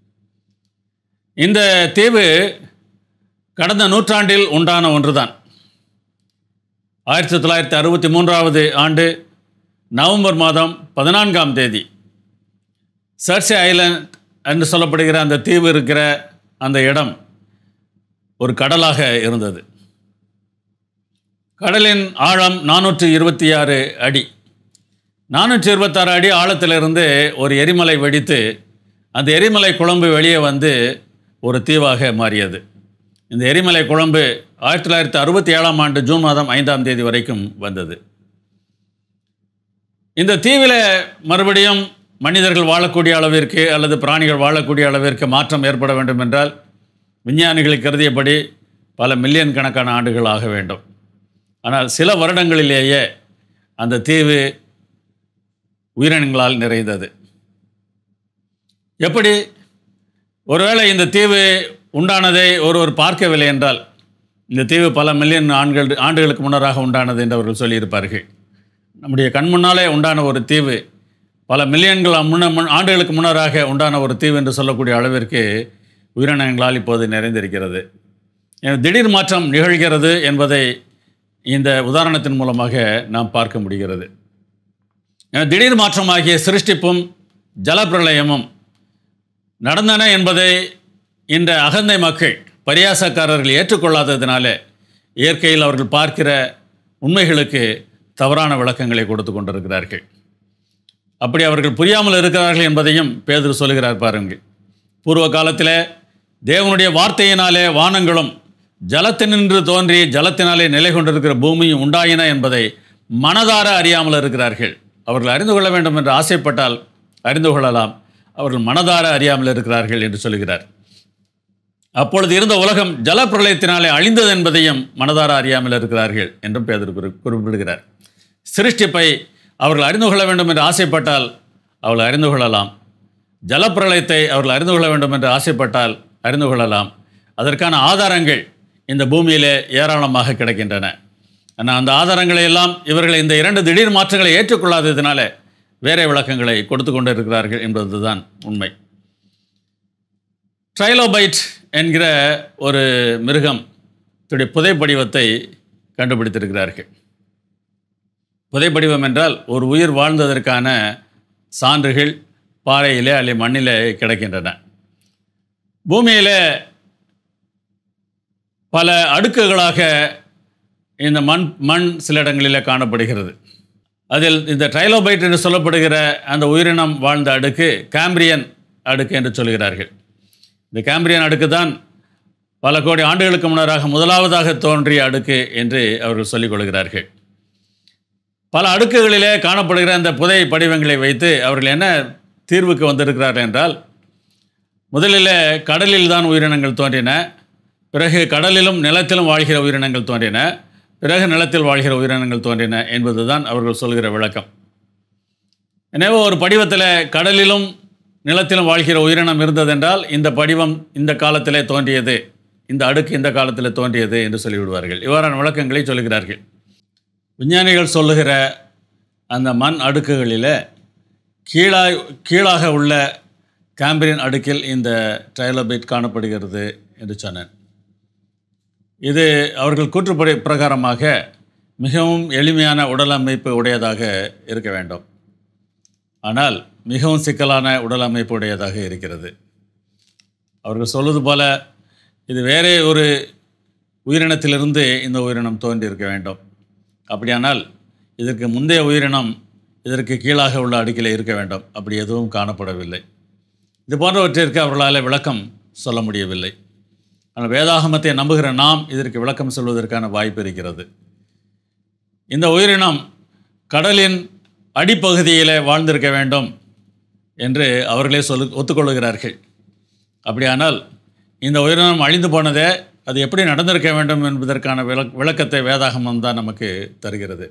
இந்த தீவு கடந்த நூற்றாண்டில் உண்டான ஒன்றுதான் ஆயிரத்தி தொள்ளாயிரத்தி அறுபத்தி மூன்றாவது ஆண்டு நவம்பர் மாதம் பதினான்காம் தேதி சர்ச்சே ஐலண்ட் என்று சொல்லப்படுகிற அந்த தீவு இருக்கிற அந்த இடம் ஒரு கடலாக இருந்தது கடலின் ஆழம் நானூற்றி இருபத்தி ஆறு அடி நானூற்றி இருபத்தாறு அடி ஆழத்திலிருந்து ஒரு எரிமலை வெடித்து அந்த எரிமலை குழம்பு வெளியே வந்து ஒரு தீவாக மாறியது இந்த எரிமலை குழம்பு ஆயிரத்தி தொள்ளாயிரத்தி அறுபத்தி ஏழாம் ஆண்டு ஜூன் மாதம் ஐந்தாம் தேதி வரைக்கும் வந்தது இந்த தீவில் மறுபடியும் மனிதர்கள் வாழக்கூடிய அளவிற்கு அல்லது பிராணிகள் வாழக்கூடிய அளவிற்கு மாற்றம் ஏற்பட வேண்டும் என்றால் விஞ்ஞானிகள் கருதியபடி பல மில்லியன் கணக்கான ஆண்டுகள் ஆக வேண்டும் ஆனால் சில வருடங்களிலேயே அந்த தீவு உயிரினங்களால் நிறைந்தது எப்படி ஒருவேளை இந்த தீவு உண்டானதை ஒருவர் பார்க்கவில்லை என்றால் இந்த தீவு பல மில்லியன் ஆண்கள் ஆண்டுகளுக்கு முன்னராக உண்டானது என்று அவர்கள் சொல்லியிருப்பார்கள் நம்முடைய கண் முன்னாலே உண்டான ஒரு தீவு பல மில்லியன்கள் முன்ன முன் ஆண்டுகளுக்கு முன்னராக உண்டான ஒரு தீவு என்று சொல்லக்கூடிய அளவிற்கு உயிரினங்களால் இப்போது நிறைந்திருக்கிறது எனவே திடீர் மாற்றம் நிகழ்கிறது என்பதை இந்த உதாரணத்தின் மூலமாக நாம் பார்க்க முடிகிறது எனவே திடீர் மாற்றமாகிய சிருஷ்டிப்பும் ஜலப்பிரளயமும் நடந்தன என்பதை இந்த அகந்தை மக்கள் பரியாசக்காரர்கள் ஏற்றுக்கொள்ளாததினால இயற்கையில் அவர்கள் பார்க்கிற உண்மைகளுக்கு தவறான விளக்கங்களை கொடுத்து கொண்டிருக்கிறார்கள் அப்படி அவர்கள் புரியாமல் இருக்கிறார்கள் என்பதையும் பேதர் சொல்லுகிறார் பாருங்கள் பூர்வ காலத்தில் தேவனுடைய வார்த்தையினாலே வானங்களும் ஜலத்தினின்று தோன்றி ஜலத்தினாலே நிலை கொண்டிருக்கிற பூமியும் உண்டாயின என்பதை மனதார அறியாமல் இருக்கிறார்கள் அவர்கள் அறிந்து கொள்ள வேண்டும் என்று ஆசைப்பட்டால் அறிந்து கொள்ளலாம் அவர்கள் மனதார அறியாமல் இருக்கிறார்கள் என்று சொல்கிறார் அப்பொழுது இருந்த உலகம் ஜலப்பிரளயத்தினாலே அழிந்தது என்பதையும் மனதார அறியாமல் இருக்கிறார்கள் என்றும் பேதர் குறி குறிப்பிடுகிறார் சிருஷ்டிப்பை அவர்கள் அறிந்து கொள்ள வேண்டும் என்று ஆசைப்பட்டால் அவர்கள் அறிந்து கொள்ளலாம் ஜலப்பிரளயத்தை அவர்கள் அறிந்து கொள்ள வேண்டும் என்று ஆசைப்பட்டால் அறிந்து கொள்ளலாம் அதற்கான ஆதாரங்கள் இந்த பூமியிலே ஏராளமாக கிடைக்கின்றன ஆனால் அந்த ஆதாரங்களை எல்லாம் இவர்கள் இந்த இரண்டு திடீர் மாற்றங்களை ஏற்றுக்கொள்ளாததினால வேறே விளக்கங்களை கொடுத்து கொண்டு இருக்கிறார்கள் என்பதுதான் உண்மை ட்ரைலோபைட் என்கிற ஒரு மிருகம் துடைய புதைப்படிவத்தை கண்டுபிடித்திருக்கிறார்கள் புதைப்படிவம் என்றால் ஒரு உயிர் வாழ்ந்ததற்கான சான்றுகள் பாறையிலே அல்லது மண்ணிலே கிடைக்கின்றன பூமியிலே பல அடுக்குகளாக இந்த மண் மண் சில இடங்களிலே காணப்படுகிறது அதில் இந்த ட்ரைலோபைட் என்று சொல்லப்படுகிற அந்த உயிரினம் வாழ்ந்த அடுக்கு கேம்பிரியன் அடுக்கு என்று சொல்கிறார்கள் இந்த கேம்பிரியன் அடுக்கு தான் பல கோடி ஆண்டுகளுக்கு முன்னராக முதலாவதாக தோன்றிய அடுக்கு என்று அவர்கள் சொல்லிக் கொள்கிறார்கள் பல அடுக்குகளிலே காணப்படுகிற அந்த புதை படிவங்களை வைத்து அவர்கள் என்ன தீர்வுக்கு வந்திருக்கிறார்கள் என்றால் முதலில் கடலில் தான் உயிரினங்கள் தோன்றின பிறகு கடலிலும் நிலத்திலும் வாழ்கிற உயிரினங்கள் தோன்றின பிறகு நிலத்தில் வாழ்கிற உயிரினங்கள் தோன்றின என்பதுதான் அவர்கள் சொல்கிற விளக்கம் எனவே ஒரு படிவத்தில் கடலிலும் நிலத்திலும் வாழ்கிற உயிரினம் இருந்ததென்றால் இந்த படிவம் இந்த காலத்திலே தோன்றியது இந்த அடுக்கு இந்த காலத்தில் தோன்றியது என்று சொல்லிவிடுவார்கள் இவ்வாறான விளக்கங்களை சொல்லுகிறார்கள் விஞ்ஞானிகள் சொல்லுகிற அந்த மண் அடுக்குகளில் கீழாய் கீழாக உள்ள கேம்பிரியன் அடுக்கில் இந்த ட்ரைலோபைட் காணப்படுகிறது என்று சொன்னேன் இது அவர்கள் கூற்றுப்படி பிரகாரமாக மிகவும் எளிமையான உடல் அமைப்பு உடையதாக இருக்க வேண்டும் ஆனால் மிகவும் சிக்கலான உடல் அமைப்பு உடையதாக இருக்கிறது அவர்கள் சொல்வது போல இது வேறே ஒரு உயிரினத்திலிருந்து இந்த உயிரினம் தோன்றியிருக்க வேண்டும் அப்படியானால் இதற்கு முந்தைய உயிரினம் இதற்கு கீழாக உள்ள அடுக்கில் இருக்க வேண்டும் அப்படி எதுவும் காணப்படவில்லை இது போன்றவற்றிற்கு அவர்களால் விளக்கம் சொல்ல முடியவில்லை ஆனால் வேதாகமத்தை நம்புகிற நாம் இதற்கு விளக்கம் சொல்வதற்கான வாய்ப்பு இருக்கிறது இந்த உயிரினம் கடலின் அடிப்பகுதியில் வாழ்ந்திருக்க வேண்டும் என்று அவர்களே சொல்லு ஒத்துக்கொள்ளுகிறார்கள் அப்படியானால் இந்த உயிரினம் அழிந்து போனதே அது எப்படி நடந்திருக்க வேண்டும் என்பதற்கான விளக் விளக்கத்தை வேதாகமம் தான் நமக்கு தருகிறது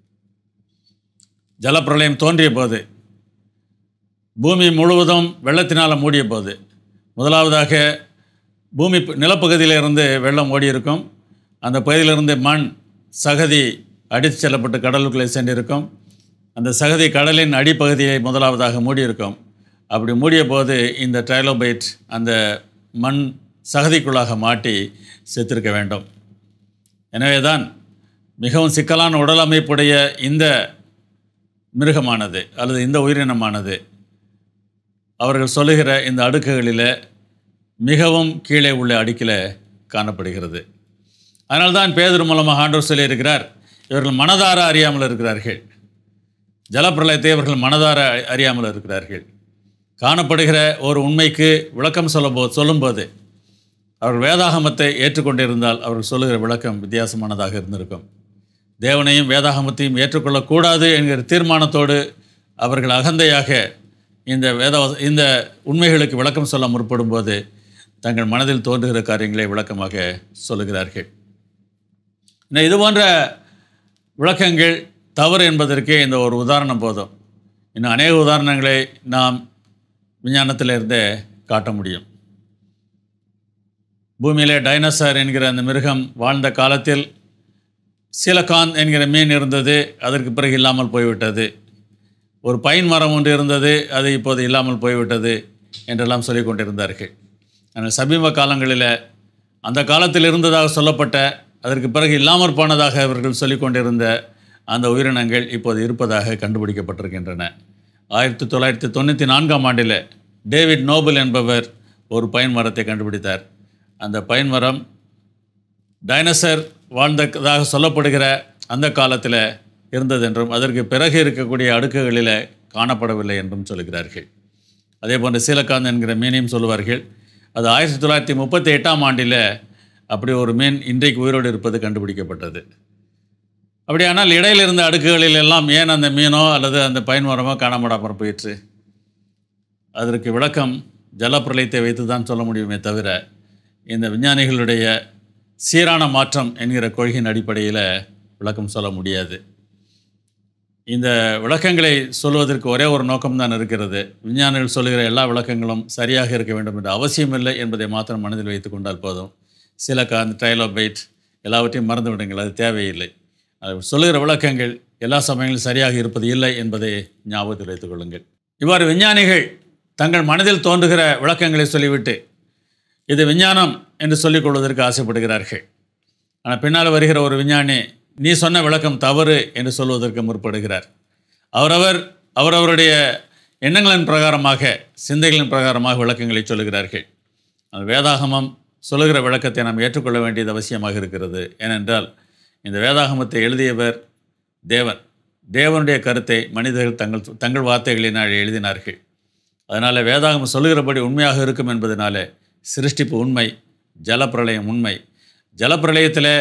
ஜலப்பிரளயம் தோன்றிய போது பூமி முழுவதும் வெள்ளத்தினால் மூடிய போது முதலாவதாக பூமி ப- நிலப்பகுதியிலிருந்து வெள்ளம் ஓடி இருக்கும் அந்த பகுதியிலிருந்து மண் சகதி அடித்து செல்லப்பட்டு கடலுக்குள்ளே சென்றிருக்கும் அந்த சகதி கடலின் அடிப்பகுதியை முதலாவதாக மூடியிருக்கும் அப்படி மூடிய போது இந்த ட்ரைலோபைட் அந்த மண் சகதிக்குள்ளாக மாட்டி செத்திருக்க வேண்டும் எனவே தான் மிகவும் சிக்கலான உடல் அமைப்புடைய இந்த மிருகமானது அல்லது இந்த உயிரினமானது அவர்கள் சொல்லுகிற இந்த அடுக்குகளில் மிகவும் கீழே உள்ள அடுக்கில் காணப்படுகிறது அதனால்தான் பேதர் மூலமாக ஆண்டவர் சொல்லியிருக்கிறார் இவர்கள் மனதார அறியாமல் இருக்கிறார்கள் ஜலப்பிரளயத்தை இவர்கள் மனதார அறியாமல் இருக்கிறார்கள் காணப்படுகிற ஒரு உண்மைக்கு விளக்கம் சொல்லும்போ சொல்லும்போது அவர்கள் வேதாகமத்தை ஏற்றுக்கொண்டிருந்தால் அவர்கள் சொல்லுகிற விளக்கம் வித்தியாசமானதாக இருந்திருக்கும் தேவனையும் வேதாகமத்தையும் ஏற்றுக்கொள்ளக்கூடாது என்கிற தீர்மானத்தோடு அவர்கள் அகந்தையாக இந்த வேத இந்த உண்மைகளுக்கு விளக்கம் சொல்ல முற்படும்போது தங்கள் மனதில் தோன்றுகிற காரியங்களை விளக்கமாக சொல்லுகிறார்கள் இன்னும் இது போன்ற விளக்கங்கள் தவறு என்பதற்கே இந்த ஒரு உதாரணம் போதும் இன்னும் அநேக உதாரணங்களை நாம் விஞ்ஞானத்திலிருந்தே காட்ட முடியும் பூமியிலே டைனோசர் என்கிற அந்த மிருகம் வாழ்ந்த காலத்தில் சிலகான் என்கிற மீன் இருந்தது அதற்கு பிறகு இல்லாமல் போய்விட்டது ஒரு பைன் மரம் ஒன்று இருந்தது அது இப்போது இல்லாமல் போய்விட்டது என்றெல்லாம் சொல்லிக் கொண்டிருந்தார்கள் ஆனால் சமீப காலங்களில் அந்த காலத்தில் இருந்ததாக சொல்லப்பட்ட அதற்கு பிறகு இல்லாமற் போனதாக அவர்கள் சொல்லிக் கொண்டிருந்த அந்த உயிரினங்கள் இப்போது இருப்பதாக கண்டுபிடிக்கப்பட்டிருக்கின்றன ஆயிரத்தி தொள்ளாயிரத்தி தொண்ணூற்றி நான்காம் ஆண்டில் டேவிட் நோபல் என்பவர் ஒரு பைன் மரத்தை கண்டுபிடித்தார் அந்த பைன் மரம் டைனோசர் வாழ்ந்ததாக சொல்லப்படுகிற அந்த காலத்தில் இருந்ததென்றும் அதற்கு பிறகு இருக்கக்கூடிய அடுக்குகளில் காணப்படவில்லை என்றும் சொல்கிறார்கள் அதே போன்று சீலக்காந்த் என்கிற மீனையும் சொல்லுவார்கள் அது ஆயிரத்தி தொள்ளாயிரத்தி முப்பத்தி எட்டாம் ஆண்டில் அப்படி ஒரு மீன் இன்றைக்கு உயிரோடு இருப்பது கண்டுபிடிக்கப்பட்டது அப்படியானால் இடையில இருந்த அடுக்குகளில் எல்லாம் ஏன் அந்த மீனோ அல்லது அந்த பயன்மரமோ காணாமடாமல் போயிற்று அதற்கு விளக்கம் ஜலப்பிரளயத்தை வைத்து தான் சொல்ல முடியுமே தவிர இந்த விஞ்ஞானிகளுடைய சீரான மாற்றம் என்கிற கொள்கையின் அடிப்படையில் விளக்கம் சொல்ல முடியாது இந்த விளக்கங்களை சொல்வதற்கு ஒரே ஒரு நோக்கம்தான் இருக்கிறது விஞ்ஞானிகள் சொல்லுகிற எல்லா விளக்கங்களும் சரியாக இருக்க வேண்டும் என்ற அவசியமில்லை என்பதை மாத்திரம் மனதில் வைத்து கொண்டால் போதும் சில கா அந்த ட்ரைலோபைட் எல்லாவற்றையும் மறந்து விடுங்கள் அது தேவையில்லை அது சொல்லுகிற விளக்கங்கள் எல்லா சமயங்களும் சரியாக இருப்பது இல்லை என்பதை ஞாபகத்தில் வைத்துக் கொள்ளுங்கள் இவ்வாறு விஞ்ஞானிகள் தங்கள் மனதில் தோன்றுகிற விளக்கங்களை சொல்லிவிட்டு இது விஞ்ஞானம் என்று சொல்லிக் கொள்வதற்கு ஆசைப்படுகிறார்கள் ஆனால் பின்னால் வருகிற ஒரு விஞ்ஞானி நீ சொன்ன விளக்கம் தவறு என்று சொல்வதற்கு முற்படுகிறார் அவரவர் அவரவருடைய எண்ணங்களின் பிரகாரமாக சிந்தைகளின் பிரகாரமாக விளக்கங்களை சொல்லுகிறார்கள் அந்த வேதாகமம் சொல்லுகிற விளக்கத்தை நாம் ஏற்றுக்கொள்ள வேண்டியது அவசியமாக இருக்கிறது ஏனென்றால் இந்த வேதாகமத்தை எழுதியவர் தேவன் தேவனுடைய கருத்தை மனிதர்கள் தங்கள் தங்கள் வார்த்தைகளினால் எழுதினார்கள் அதனால் வேதாகமம் சொல்லுகிறபடி உண்மையாக இருக்கும் என்பதனால சிருஷ்டிப்பு உண்மை ஜலப்பிரளயம் உண்மை ஜலப்பிரளயத்தில்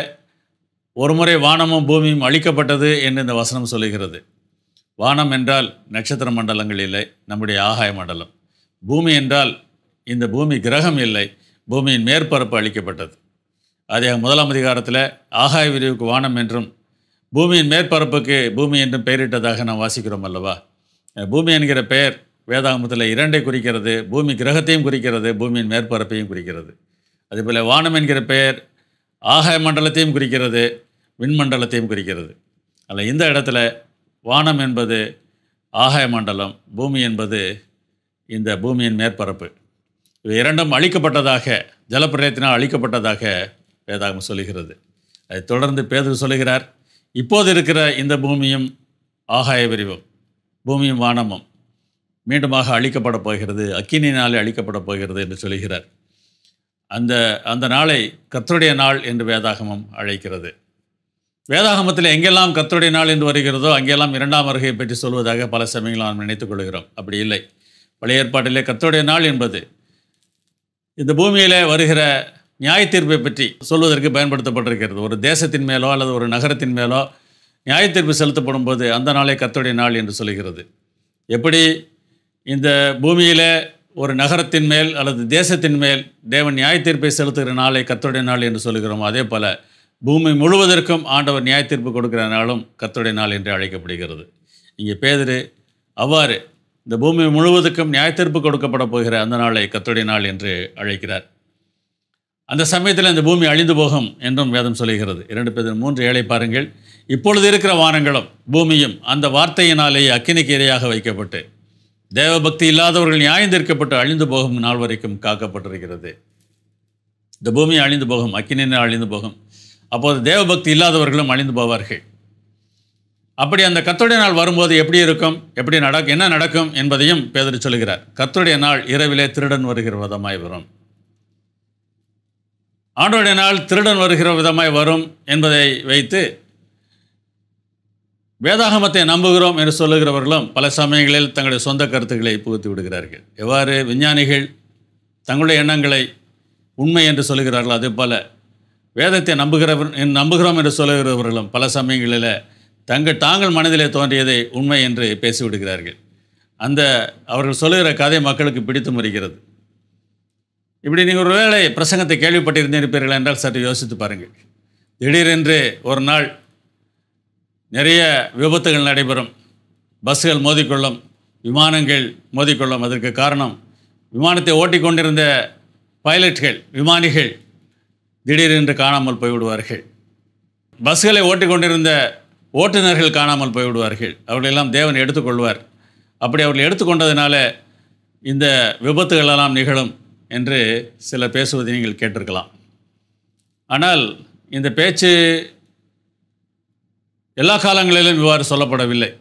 ஒரு முறை வானமும் பூமியும் அழிக்கப்பட்டது என்று இந்த வசனம் சொல்லுகிறது வானம் என்றால் நட்சத்திர மண்டலங்கள் இல்லை நம்முடைய ஆகாய மண்டலம் பூமி என்றால் இந்த பூமி கிரகம் இல்லை பூமியின் மேற்பரப்பு அளிக்கப்பட்டது அதே முதலாம் அதிகாரத்தில் ஆகாய விரிவுக்கு வானம் என்றும் பூமியின் மேற்பரப்புக்கு பூமி என்றும் பெயரிட்டதாக நாம் வாசிக்கிறோம் அல்லவா பூமி என்கிற பெயர் வேதாகமத்தில் இரண்டை குறிக்கிறது பூமி கிரகத்தையும் குறிக்கிறது பூமியின் மேற்பரப்பையும் குறிக்கிறது அதேபோல் வானம் என்கிற பெயர் ஆகாய மண்டலத்தையும் குறிக்கிறது விண்மண்டலத்தையும் குறிக்கிறது அல்ல இந்த இடத்துல வானம் என்பது ஆகாய மண்டலம் பூமி என்பது இந்த பூமியின் மேற்பரப்பு இவை இரண்டும் அழிக்கப்பட்டதாக ஜலப்பிரயத்தினால் அழிக்கப்பட்டதாக வேதாகம் சொல்லுகிறது அதை தொடர்ந்து பேதர் சொல்லுகிறார் இப்போது இருக்கிற இந்த பூமியும் ஆகாய விரிவும் பூமியும் வானமும் மீண்டுமாக அழிக்கப்பட போகிறது அக்கினினாலே அழிக்கப்பட போகிறது என்று சொல்கிறார் அந்த அந்த நாளை கர்த்தருடைய நாள் என்று வேதாகமம் அழைக்கிறது வேதாகமத்தில் எங்கெல்லாம் கர்த்தருடைய நாள் என்று வருகிறதோ அங்கெல்லாம் இரண்டாம் வருகையை பற்றி சொல்வதாக பல சமயங்கள் நாம் நினைத்துக் கொள்கிறோம் அப்படி இல்லை பழைய ஏற்பாட்டிலே கர்த்தருடைய நாள் என்பது இந்த பூமியிலே வருகிற நியாய தீர்ப்பை பற்றி சொல்வதற்கு பயன்படுத்தப்பட்டிருக்கிறது ஒரு தேசத்தின் மேலோ அல்லது ஒரு நகரத்தின் மேலோ நியாய தீர்ப்பு செலுத்தப்படும் போது அந்த நாளை கர்த்தருடைய நாள் என்று சொல்கிறது எப்படி இந்த பூமியிலே ஒரு நகரத்தின் மேல் அல்லது தேசத்தின் மேல் தேவன் நியாய தீர்ப்பை செலுத்துகிற நாளை கர்த்தருடைய நாள் என்று சொல்கிறோம் அதே போல பூமி முழுவதற்கும் ஆண்டவர் நியாய தீர்ப்பு கொடுக்கிற நாளும் கர்த்தருடைய நாள் என்று அழைக்கப்படுகிறது இங்கே பேதரு அவ்வாறு இந்த பூமி முழுவதுக்கும் நியாய தீர்ப்பு கொடுக்கப்பட போகிற அந்த நாளை கர்த்தருடைய நாள் என்று அழைக்கிறார் அந்த சமயத்தில் இந்த பூமி அழிந்து போகும் என்றும் வேதம் சொல்லுகிறது இரண்டு பேர் மூன்று ஏழை பாருங்கள் இப்பொழுது இருக்கிற வானங்களும் பூமியும் அந்த வார்த்தையினாலேயே அக்கினிக்கு இரையாக வைக்கப்பட்டு தேவபக்தி இல்லாதவர்கள் நியாயந்தீர்க்கப்பட்டு அழிந்து போகும் நாள் வரைக்கும் காக்கப்பட்டிருக்கிறது இந்த பூமி அழிந்து போகும் அக்கினினால் அழிந்து போகும் அப்போது தேவபக்தி இல்லாதவர்களும் அழிந்து போவார்கள் அப்படி அந்த கர்த்தருடைய நாள் வரும்போது எப்படி இருக்கும் எப்படி நடக்கும் என்ன நடக்கும் என்பதையும் பேதர் சொல்கிறார் கர்த்தருடைய நாள் இரவிலே திருடன் வருகிற விதமாய் வரும் ஆண்டோடைய நாள் திருடன் வருகிற விதமாய் வரும் என்பதை வைத்து வேதாகமத்தை நம்புகிறோம் என்று சொல்லுகிறவர்களும் பல சமயங்களில் தங்களுடைய சொந்த கருத்துக்களை புகுத்தி விடுகிறார்கள் எவ்வாறு விஞ்ஞானிகள் தங்களுடைய எண்ணங்களை உண்மை என்று சொல்லுகிறார்கள் அதே போல வேதத்தை நம்புகிறவர் நம்புகிறோம் என்று சொல்லுகிறவர்களும் பல சமயங்களில் தங்கள் தாங்கள் மனதிலே தோன்றியதை உண்மை என்று பேசிவிடுகிறார்கள் அந்த அவர்கள் சொல்லுகிற கதை மக்களுக்கு பிடித்து முறிகிறது இப்படி நீங்கள் ஒரு வேளை பிரசங்கத்தை கேள்விப்பட்டிருந்திருப்பீர்கள் என்றால் சற்று யோசித்து பாருங்கள் திடீரென்று ஒரு நாள் நிறைய விபத்துகள் நடைபெறும் பஸ்ஸுகள் மோதிக்கொள்ளும் விமானங்கள் மோதிக்கொள்ளும் அதற்கு காரணம் விமானத்தை ஓட்டிக்கொண்டிருந்த பைலட்கள் விமானிகள் திடீரென்று காணாமல் போய்விடுவார்கள் பஸ்களை ஓட்டிக்கொண்டிருந்த ஓட்டுநர்கள் காணாமல் போய்விடுவார்கள் அவர்களெல்லாம் தேவன் எடுத்துக்கொள்வார் அப்படி அவர்கள் எடுத்துக்கொண்டதுனால இந்த விபத்துகளெல்லாம் நிகழும் என்று சிலர் பேசுவதை நீங்கள் கேட்டிருக்கலாம் ஆனால் இந்த பேச்சு எல்லா காலங்களிலும் இவ்வாறு சொல்லப்படவில்லை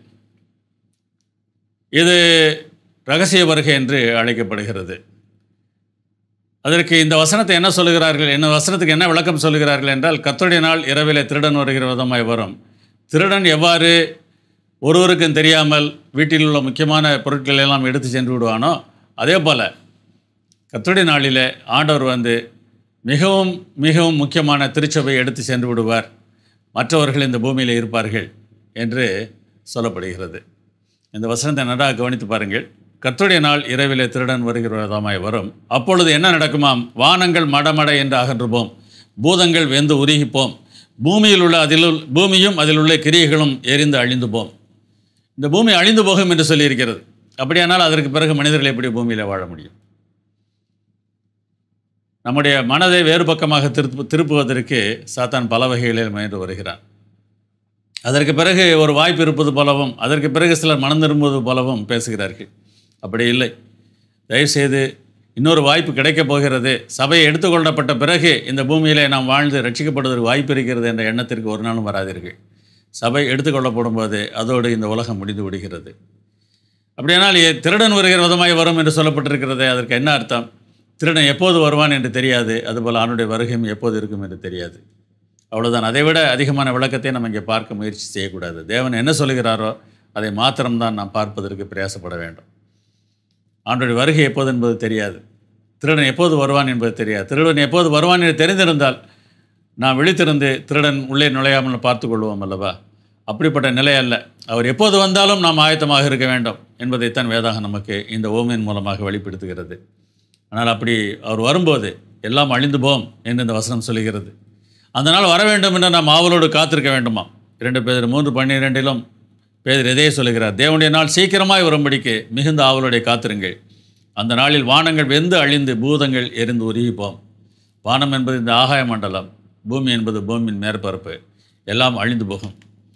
இது ரகசிய வருகை என்று அழைக்கப்படுகிறது அதற்கு இந்த வசனத்தை என்ன சொல்லுகிறார்கள் என்ன வசனத்துக்கு என்ன விளக்கம் சொல்லுகிறார்கள் என்றால் கத்தோடைய நாள் இரவிலே திருடன் வருகிற விதமாய் வரும் திருடன் எவ்வாறு ஒருவருக்கும் தெரியாமல் வீட்டில் உள்ள முக்கியமான பொருட்களை எல்லாம் எடுத்து சென்று விடுவானோ அதே போல் கத்தோடைய நாளிலே ஆண்டவர் வந்து மிகவும் மிகவும் முக்கியமான திருச்சபை எடுத்து சென்று விடுவார் மற்றவர்கள் இந்த பூமியில் இருப்பார்கள் என்று சொல்லப்படுகிறது இந்த வசனத்தை நன்றாக கவனித்து பாருங்கள் கர்த்தருடைய நாள் இரவிலே திருடன் வருகிறதாமாய் வரும் அப்பொழுது என்ன நடக்குமாம் வானங்கள் மடமட என்று அகன்றுபோம் பூதங்கள் வெந்து உருகிப்போம் பூமியில் உள்ள அதிலுள் பூமியும் அதில் உள்ள கிரியைகளும் எரிந்து அழிந்து போம் இந்த பூமி அழிந்து போகும் என்று சொல்லியிருக்கிறது அப்படியானால் அதற்கு பிறகு மனிதர்கள் எப்படி பூமியில் வாழ முடியும் நம்முடைய மனதை வேறு பக்கமாக திருப்பு திருப்புவதற்கு சாத்தான் பல வகைகளில் முயன்று வருகிறான் அதற்கு பிறகு ஒரு வாய்ப்பு இருப்பது போலவும் அதற்கு பிறகு சிலர் மனம் திரும்புவது போலவும் பேசுகிறார்கள் அப்படி இல்லை தயவுசெய்து இன்னொரு வாய்ப்பு கிடைக்கப் போகிறது சபை எடுத்துக்கொள்ளப்பட்ட பிறகு இந்த பூமியிலே நாம் வாழ்ந்து ரட்சிக்கப்படுவதற்கு வாய்ப்பு இருக்கிறது என்ற எண்ணத்திற்கு ஒரு நாளும் வராதீர்கள் சபை எடுத்துக்கொள்ளப்படும் போது அதோடு இந்த உலகம் முடிந்து விடுகிறது அப்படியானால் எ- திருடன் வருகிற விதமாய் வரும் என்று சொல்லப்பட்டிருக்கிறதே அதற்கு என்ன அர்த்தம் திருடன் எப்போது வருவான் என்று தெரியாது அதுபோல் அவனுடைய வருகையும் எப்போது இருக்கும் என்று தெரியாது அவ்வளவுதான் அதை விட அதிகமான விளக்கத்தை நம்ம இங்கே பார்க்க முயற்சி செய்யக்கூடாது தேவன் என்ன சொல்கிறாரோ அதை மாத்திரம்தான் நாம் பார்ப்பதற்கு பிரயாசப்பட வேண்டும் ஆண்டுடைய வருகை எப்போது என்பது தெரியாது திருடன் எப்போது வருவான் என்பது தெரியாது திருடன் எப்போது வருவான் என்று தெரிந்திருந்தால் நாம் விழித்திருந்து திருடன் உள்ளே நுழையாமல் பார்த்து கொள்வோம் அல்லவா அப்படிப்பட்ட நிலை அல்ல அவர் எப்போது வந்தாலும் நாம் ஆயத்தமாக இருக்க வேண்டும் என்பதைத்தான் வேதாகம் நமக்கு இந்த ஓமையின் மூலமாக வெளிப்படுத்துகிறது ஆனால் அப்படி அவர் வரும்போது எல்லாம் அழிந்து போம் என்று இந்த வசனம் சொல்லுகிறது அந்த நாள் வர வேண்டும் என்று நாம் ஆவலோடு காத்திருக்க வேண்டுமா இரண்டு பேர் மூன்று பன்னிரெண்டிலும் பேதர் எதையே சொல்லுகிறார் தேவனுடைய நாள் சீக்கிரமாய் வரும்படிக்கு மிகுந்த ஆவலோടെ காத்திருங்கள் அந்த நாளில் வானங்கள் வெந்து அழிந்து பூதங்கள் எரிந்து உருகிப்போம் வானம் என்பது இந்த ஆகாய மண்டலம் பூமி என்பது பூமியின் மேற்பரப்பு எல்லாம் அழிந்து போகும்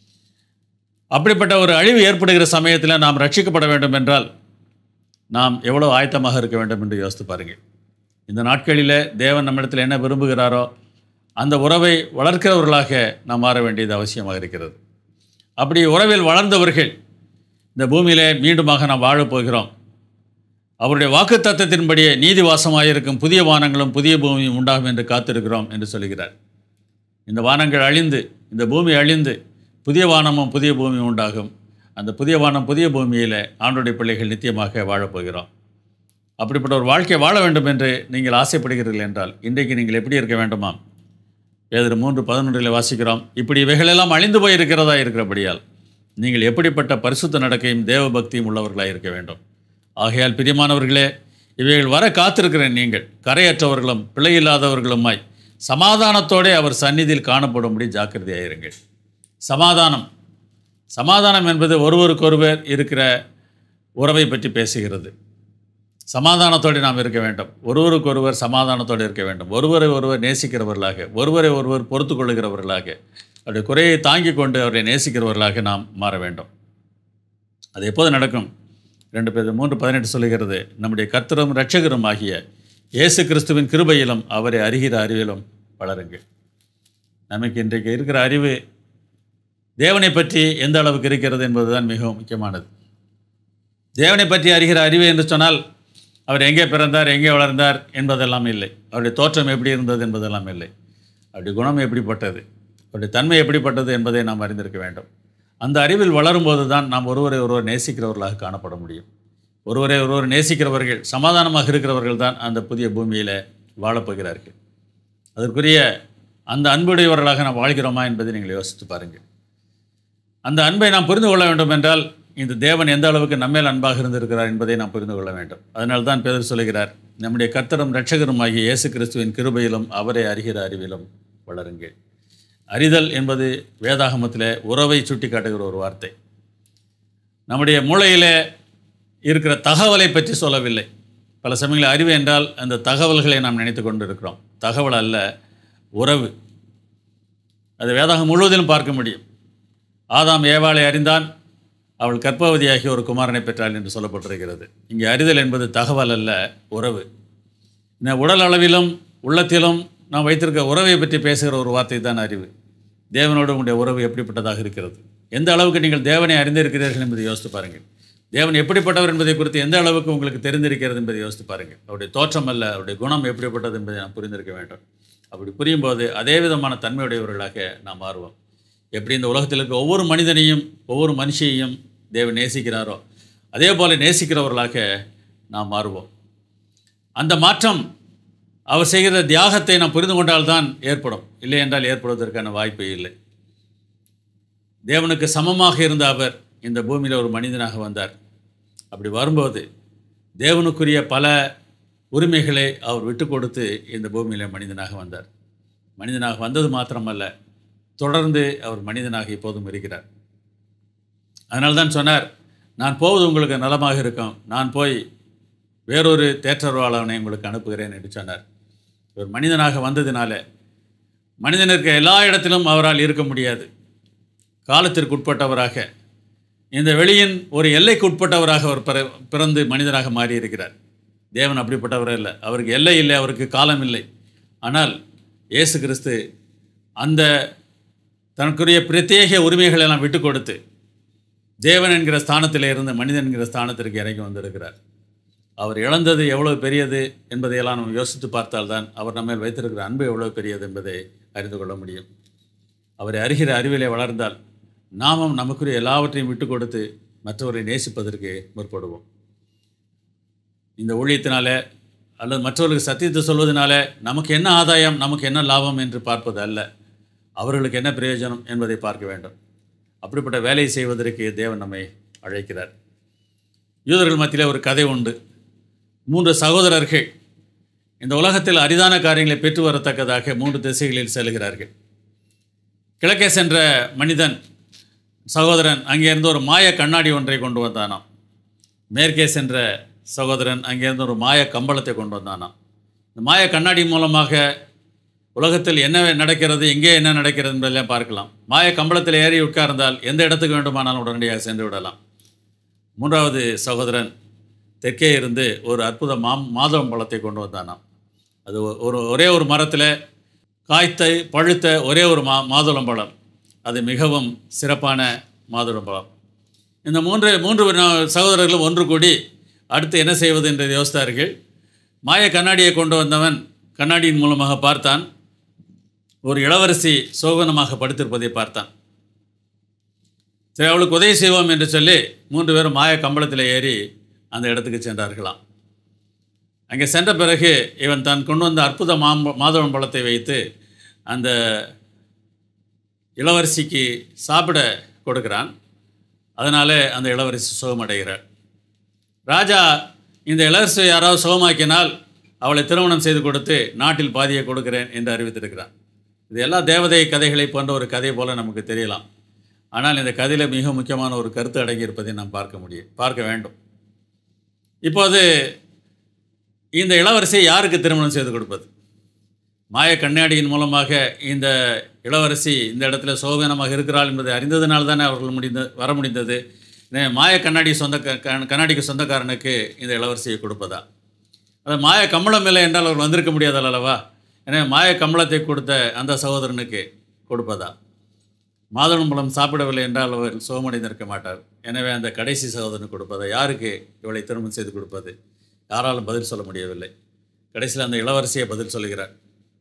அப்படிப்பட்ட ஒரு அழிவு ஏற்படுகிற சமயத்தில் நாம் ரட்சிக்கப்பட வேண்டும் என்றால் நாம் எவ்வளோ ஆயத்தமாக இருக்க வேண்டும் என்று யோசித்து பாருங்கள் இந்த நாட்களில் தேவன் நம்மிடத்தில் என்ன விரும்புகிறாரோ அந்த உறவை வளர்க்கிறவர்களாக நாம் மாற வேண்டியது அவசியமாக இருக்கிறது அப்படி உறவில் வளர்ந்தவர்கள் இந்த பூமியிலே மீண்டுமாக நாம் வாழப் போகிறோம் அவருடைய வாக்கு தத்தத்தின்படியே நீதிவாசமாயிருக்கும் புதிய வானங்களும் புதிய பூமியும் உண்டாகும் என்று காத்திருக்கிறோம் என்று சொல்கிறார் இந்த வானங்கள் அழிந்து இந்த பூமி அழிந்து புதிய வானமும் புதிய பூமியும் உண்டாகும் அந்த புதிய வானம் புதிய பூமியில் ஆண்டுடைய பிள்ளைகள் நித்தியமாக வாழப்போகிறோம் அப்படிப்பட்ட ஒரு வாழ்க்கை வாழ வேண்டும் என்று நீங்கள் ஆசைப்படுகிறீர்கள் என்றால் இன்றைக்கு நீங்கள் எப்படி இருக்க வேண்டுமாம் பேதர் மூன்று பதினொன்றில் வாசிக்கிறோம் இப்படி இவைகளெல்லாம் அழிந்து போயிருக்கிறதா இருக்கிறபடியால் நீங்கள் எப்படிப்பட்ட பரிசுத்த நடக்கையும் தேவ பக்தியும் உள்ளவர்களாக இருக்க வேண்டும் ஆகையால் பிரியமானவர்களே இவைகள் வர காத்திருக்கிற நீங்கள் கரையற்றவர்களும் பிழையில்லாதவர்களுமாய் சமாதானத்தோடே அவர் சந்நிதியில் காணப்படும்படி ஜாக்கிரதையாயிருங்கள் சமாதானம் சமாதானம் என்பது ஒருவருக்கொருவர் இருக்கிற உறவை பற்றி பேசுகிறது சமாதானத்தோடு நாம் இருக்க வேண்டும் ஒருவருக்கொருவர் சமாதானத்தோடு இருக்க வேண்டும் ஒருவரை ஒருவர் நேசிக்கிறவர்களாக ஒருவரை ஒருவர் பொறுத்து கொள்ளுகிறவர்களாக அவருடைய குறையை தாங்கிக் கொண்டு அவரை நேசிக்கிறவர்களாக நாம் மாற வேண்டும் அது எப்போது நடக்கும் ரெண்டு பேர் மூன்று பதினெட்டு சொல்லுகிறது நம்முடைய கர்த்தரும் இரட்சகரும் ஆகிய இயேசு கிறிஸ்துவின் கிருபையிலும் அவரை அறிகிற அறிவிலும் வளருங்கள் நமக்கு இன்றைக்கு இருக்கிற அறிவு தேவனை பற்றி எந்த அளவுக்கு இருக்கிறது என்பதுதான் மிகவும் முக்கியமானது தேவனை பற்றி அறிகிற அறிவு என்று சொன்னால் அவர் எங்கே பிறந்தார் எங்கே வளர்ந்தார் என்பதெல்லாம் இல்லை அவருடைய தோற்றம் எப்படி இருந்தது என்பதெல்லாம் இல்லை அவருடைய குணம் எப்படிப்பட்டது அவருடைய தன்மை எப்படிப்பட்டது என்பதை நாம் அறிந்திருக்க வேண்டும் அந்த அறிவில் வளரும்போது தான் நாம் ஒருவரை ஒருவர் நேசிக்கிறவர்களாக காணப்பட முடியும் ஒருவரை ஒருவர் நேசிக்கிறவர்கள் சமாதானமாக இருக்கிறவர்கள் தான் அந்த புதிய பூமியில் வாழப்போகிறார்கள் அதற்குரிய அந்த அன்புடையவர்களாக நாம் வாழ்கிறோமா என்பதை நீங்கள் யோசித்து பாருங்கள் அந்த அன்பை நாம் புரிந்து கொள்ள வேண்டும் என்றால் இந்த தேவன் எந்த அளவுக்கு நம்மேல் அன்பாக இருந்திருக்கிறார் என்பதை நாம் புரிந்து கொள்ள வேண்டும் அதனால தான் பேதர் சொல்லுகிறார் நம்முடைய கர்த்தரும் இரட்சகரும் ஆகிய இயேசு கிறிஸ்துவின் கிருபையிலும் அவரை அறிகிற அறிவிலும் வளருங்கள் அறிதல் என்பது வேதாகமத்தில் உறவை சுட்டி காட்டுகிற ஒரு வார்த்தை நம்முடைய மூளையிலே இருக்கிற தகவலை பற்றி சொல்லவில்லை பல சமயங்களில் அறிவு என்றால் அந்த தகவல்களை நாம் நினைத்து கொண்டு இருக்கிறோம் தகவல் அல்ல உறவு அது வேதாகம் முழுவதிலும் பார்க்க முடியும் ஆதாம் ஏவாளை அறிந்தான் அவள் கர்ப்பவதியாகி ஒரு குமாரனை பெற்றாள் என்று சொல்லப்பட்டிருக்கிறது இங்கே அறிதல் என்பது தகவல் அல்ல உறவு இந்த உடல் அளவிலும் உள்ளத்திலும் நாம் வைத்திருக்க உறவை பற்றி பேசுகிற ஒரு வார்த்தை தான் அறிவு தேவனோடு உங்களுடைய உறவு எப்படிப்பட்டதாக இருக்கிறது எந்த அளவுக்கு நீங்கள் தேவனை அறிந்திருக்கிறீர்கள் என்பதை யோசித்து பாருங்கள் தேவன் எப்படிப்பட்டவர் என்பதை குறித்து எந்த அளவுக்கு உங்களுக்கு தெரிந்திருக்கிறது என்பதை யோசித்து பாருங்கள் அவருடைய தோற்றம் அல்ல அவருடைய குணம் எப்படிப்பட்டது என்பதை நாம் புரிந்திருக்க வேண்டும் அப்படி புரியும்போது அதே விதமான தன்மையுடையவர்களாக நாம் மாறுவோம் எப்படி இந்த உலகத்தில் இருக்க ஒவ்வொரு மனிதனையும் ஒவ்வொரு மனுஷியையும் தேவன் நேசிக்கிறாரோ அதே போல நேசிக்கிறவர்களாக நாம் மாறுவோம் அந்த மாற்றம் அவர் செய்கிற தியாகத்தை நாம் புரிந்து கொண்டால்தான் ஏற்படும் இல்லை என்றால் ஏற்படுவதற்கான வாய்ப்பு இல்லை தேவனுக்கு சமமாக இருந்த அவர் இந்த பூமியில் ஒரு மனிதனாக வந்தார் அப்படி வரும்போது தேவனுக்குரிய பல உரிமைகளை அவர் விட்டு கொடுத்து இந்த பூமியில் மனிதனாக வந்தார் மனிதனாக வந்தது மாத்திரமல்ல தொடர்ந்து அவர் மனிதனாக இப்போதும் இருக்கிறார் அதனால தான் சொன்னார் நான் போவது உங்களுக்கு நலமாக இருக்கும் நான் போய் வேறொரு தேற்றர்வாளனை உங்களுக்கு அனுப்புகிறேன் என்று சொன்னார் ஒரு மனிதனாக வந்ததினால மனிதனுக்கு எல்லா இடத்திலும் அவரால் இருக்க முடியாது காலத்திற்கு உட்பட்டவராக இந்த வெளியின் ஒரு எல்லைக்கு உட்பட்டவராக அவர் பிற பிறந்து மனிதனாக மாறியிருக்கிறார் தேவன் அப்படிப்பட்டவர் இல்லை அவருக்கு எல்லை இல்லை அவருக்கு காலம் இல்லை ஆனால் இயேசு கிறிஸ்து அந்த தனக்குரிய பிரத்யேக உரிமைகளை எல்லாம் விட்டு கொடுத்து தேவன் என்கிற ஸ்தானத்தில் இருந்து மனிதன் என்கிற ஸ்தானத்திற்கு இறங்கி வந்திருக்கிறார் அவர் இழந்தது எவ்வளவு பெரியது என்பதையெல்லாம் நம்ம யோசித்து பார்த்தால்தான் அவர் நம்ம மேல் வைத்திருக்கிற அன்பு எவ்வளவு பெரியது என்பதை அறிந்து கொள்ள முடியும் அவரை அறிகிற அறிவிலே வளர்ந்தால் நாமும் நமக்குரிய எல்லாவற்றையும் விட்டு கொடுத்து மற்றவரை நேசிப்பதற்கு முற்படுவோம் இந்த ஊழியத்தினாலே அல்லது மற்றவர்களுக்கு சத்தியத்தை சொல்வதனால நமக்கு என்ன ஆதாயம் நமக்கு என்ன லாபம் என்று பார்ப்பது அல்ல அவர்களுக்கு என்ன பிரயோஜனம் என்பதை பார்க்க வேண்டும் அப்படிப்பட்ட வேலையை செய்வதற்கு தேவன் நம்மை அழைக்கிறார் யூதர்கள் மத்தியில் ஒரு கதை உண்டு மூன்று சகோதரர்கள் இந்த உலகத்தில் அரிதான காரியங்களை பெற்று வரத்தக்கதாக மூன்று திசைகளில் செல்கிறார்கள் கிழக்கே சென்ற மனிதன் சகோதரன் அங்கேருந்து ஒரு மாய கண்ணாடி ஒன்றை கொண்டு வந்தானாம் மேற்கே சென்ற சகோதரன் அங்கேருந்து ஒரு மாய கம்பளத்தை கொண்டு வந்தானாம் இந்த மாய கண்ணாடி மூலமாக உலகத்தில் என்ன நடக்கிறது எங்கே என்ன நடக்கிறது என்பதெல்லாம் பார்க்கலாம் மாய கம்பளத்தில் ஏறி உட்கார்ந்தால் எந்த இடத்துக்கு வேண்டுமானாலும் உடனடியாக சென்று விடலாம் மூன்றாவது சகோதரன் தெற்கே இருந்து ஒரு அற்புத மா மாதவம் பழத்தை கொண்டு வந்தானாம் அது ஒரு ஒரே ஒரு மரத்தில் காய்த்த பழுத்த ஒரே ஒரு மா மாதுளம் பழம் அது மிகவும் சிறப்பான மாதுளம் பழம் இந்த மூன்று மூன்று நா- சகோதரர்களும் ஒன்று கூடி அடுத்து என்ன செய்வது என்று யோசித்தார்கள் மாய கண்ணாடியை கொண்டு வந்தவன் கண்ணாடியின் மூலமாக பார்த்தான் ஒரு இளவரசி சோகனமாக படுத்திருப்பதை பார்த்தான் சரி அவளுக்கு உதவி செய்வோம் என்று சொல்லி மூன்று பேரும் மாய கம்பளத்தில் ஏறி அந்த இடத்துக்கு சென்றார்களாம் அங்கே சென்ற பிறகு இவன் தான் கொண்டு வந்த அற்புத மாம்ப மாதுளம் பழத்தை வைத்து அந்த இளவரசிக்கு சாப்பிட கொடுக்கிறான் அதனாலே அந்த இளவரசி சுகமடைகிறாள் ராஜா இந்த இளவரசியை யாராவது சுகமாக்கினால் அவளை திருமணம் செய்து கொடுத்து நாட்டில் பாதியை கொடுக்கிறேன் என்று அறிவித்திருக்கிறான் இது எல்லா தேவதை கதைகளை போன்ற ஒரு கதை போல நமக்கு தெரியலாம் ஆனால் இந்த கதையில் மிக முக்கியமான ஒரு கருத்து அடங்கியிருப்பதை நாம் பார்க்க முடியும் பார்க்க வேண்டும் இப்போது இந்த இளவரசியை யாருக்கு திருமணம் செய்து கொடுப்பது மாய கண்ணாடியின் மூலமாக இந்த இளவரசி இந்த இடத்துல சோகனமாக இருக்கிறாள் என்பதை அறிந்ததினால் தானே அவர்கள் முடிந்த வர முடிந்தது இந்த மாய கண்ணாடி சொந்த கண்ணாடிக்கு சொந்தக்காரனுக்கு இந்த இளவரசியை கொடுப்பதா அது மாய கம்பளம் இல்லை என்றால் அவர் வந்திருக்க முடியாதல் அல்லவா எனவே மாய கம்பளத்தை கொடுத்த அந்த சகோதரனுக்கு கொடுப்பதா மாதுளம்பழம் சாப்பிடவில்லை என்றால் அவர் சுகமடைந்திருக்க மாட்டார் எனவே அந்த கடைசி சகோதரனுக்கு கொடுப்பதா யாருக்கு இவளை திருமணம் செய்து கொடுப்பது யாராலும் பதில் சொல்ல முடியவில்லை கடைசியில் அந்த இளவரசியை பதில் சொல்கிறார்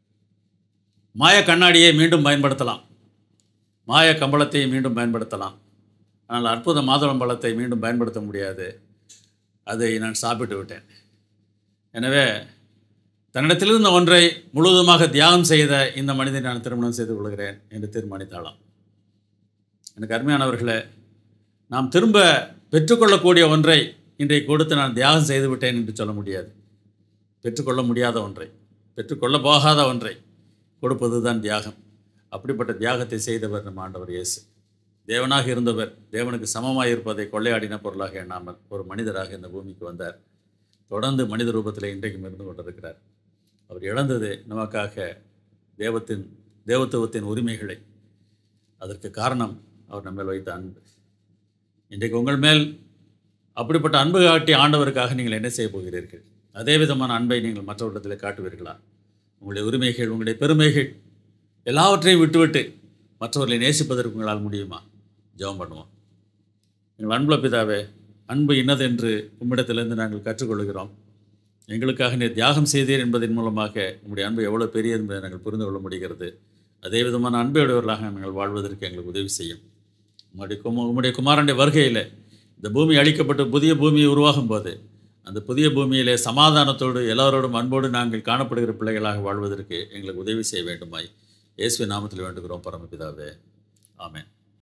மாய கண்ணாடியை மீண்டும் பயன்படுத்தலாம் மாய கம்பளத்தை மீண்டும் பயன்படுத்தலாம் ஆனால் அற்புத மாதுளம் பழத்தை மீண்டும் பயன்படுத்த முடியாது அதை நான் சாப்பிட்டு விட்டேன் எனவே தன்னிடத்திலிருந்த ஒன்றை முழுவதுமாக தியாகம் செய்த இந்த மனிதனை நான் திருமணம் செய்து கொள்கிறேன் என்று தீர்மானித்தாளாம் எனக்கு அருமையானவர்களே நாம் திரும்ப பெற்றுக்கொள்ளக்கூடிய ஒன்றை இன்றைக்கு கொடுத்து நான் தியாகம் செய்து விட்டேன் என்று சொல்ல முடியாது பெற்றுக்கொள்ள முடியாத ஒன்றை பெற்றுக்கொள்ள போகாத ஒன்றை கொடுப்பது தான் தியாகம் அப்படிப்பட்ட தியாகத்தை செய்தவர் நம் ஆண்டவர் இயேசு தேவனாக இருந்தவர் தேவனுக்கு சமமாக இருப்பதை கொள்ளையாடின பொருளாக எண்ணாமல் ஒரு மனிதராக இந்த பூமிக்கு வந்தார் தொடர்ந்து மனித ரூபத்தில் இன்றைக்கும் இருந்து கொண்டிருக்கிறார் அவர் இழந்தது நமக்காக தேவத்தின் தேவத்துவத்தின் உரிமைகளை அதற்கு காரணம் அவர் நம்ம மேல் வைத்த அன்பு இன்றைக்கு உங்கள் மேல் அப்படிப்பட்ட அன்பு காட்டி ஆண்டவருக்காக நீங்கள் என்ன செய்ய போகிறீர்கள் அதே விதமான அன்பை நீங்கள் மற்றவரிடத்தில் காட்டுவீர்களா உங்களுடைய உரிமைகள் உங்களுடைய பெருமைகள் எல்லாவற்றையும் விட்டுவிட்டு மற்றவர்களை நேசிப்பதற்கு உங்களால் முடியுமா ஜெபம் பண்ணுவோம் எங்கள் அன்புல பிதாவே அன்பு இன்னதென்று உம்மிடத்திலிருந்து நாங்கள் கற்றுக்கொள்கிறோம் எங்களுக்காக நீர் தியாகம் செய்தீர் என்பதன் மூலமாக உங்களுடைய அன்பு எவ்வளோ பெரியது என்பதை நாங்கள் புரிந்து கொள்ள முடிகிறது அதே விதமான அன்பையுடையவர்களாக நாங்கள் வாழ்வதற்கு எங்களுக்கு உதவி செய்யும் உங்களுடைய கும உங்களுடைய குமாரனுடைய வருகையில் இந்த பூமி அழிக்கப்பட்டு புதிய பூமி உருவாகும் போது அந்த புதிய பூமியிலே சமாதானத்தோடு எல்லோரோடும் அன்போடு நாங்கள் காணப்படுகிற பிள்ளைகளாக வாழ்வதற்கு எங்களுக்கு உதவி செய்ய வேண்டுமாய் இயேசுவின் நாமத்தில் வேண்டுகிறோம் பரமபிதாவே ஆமென்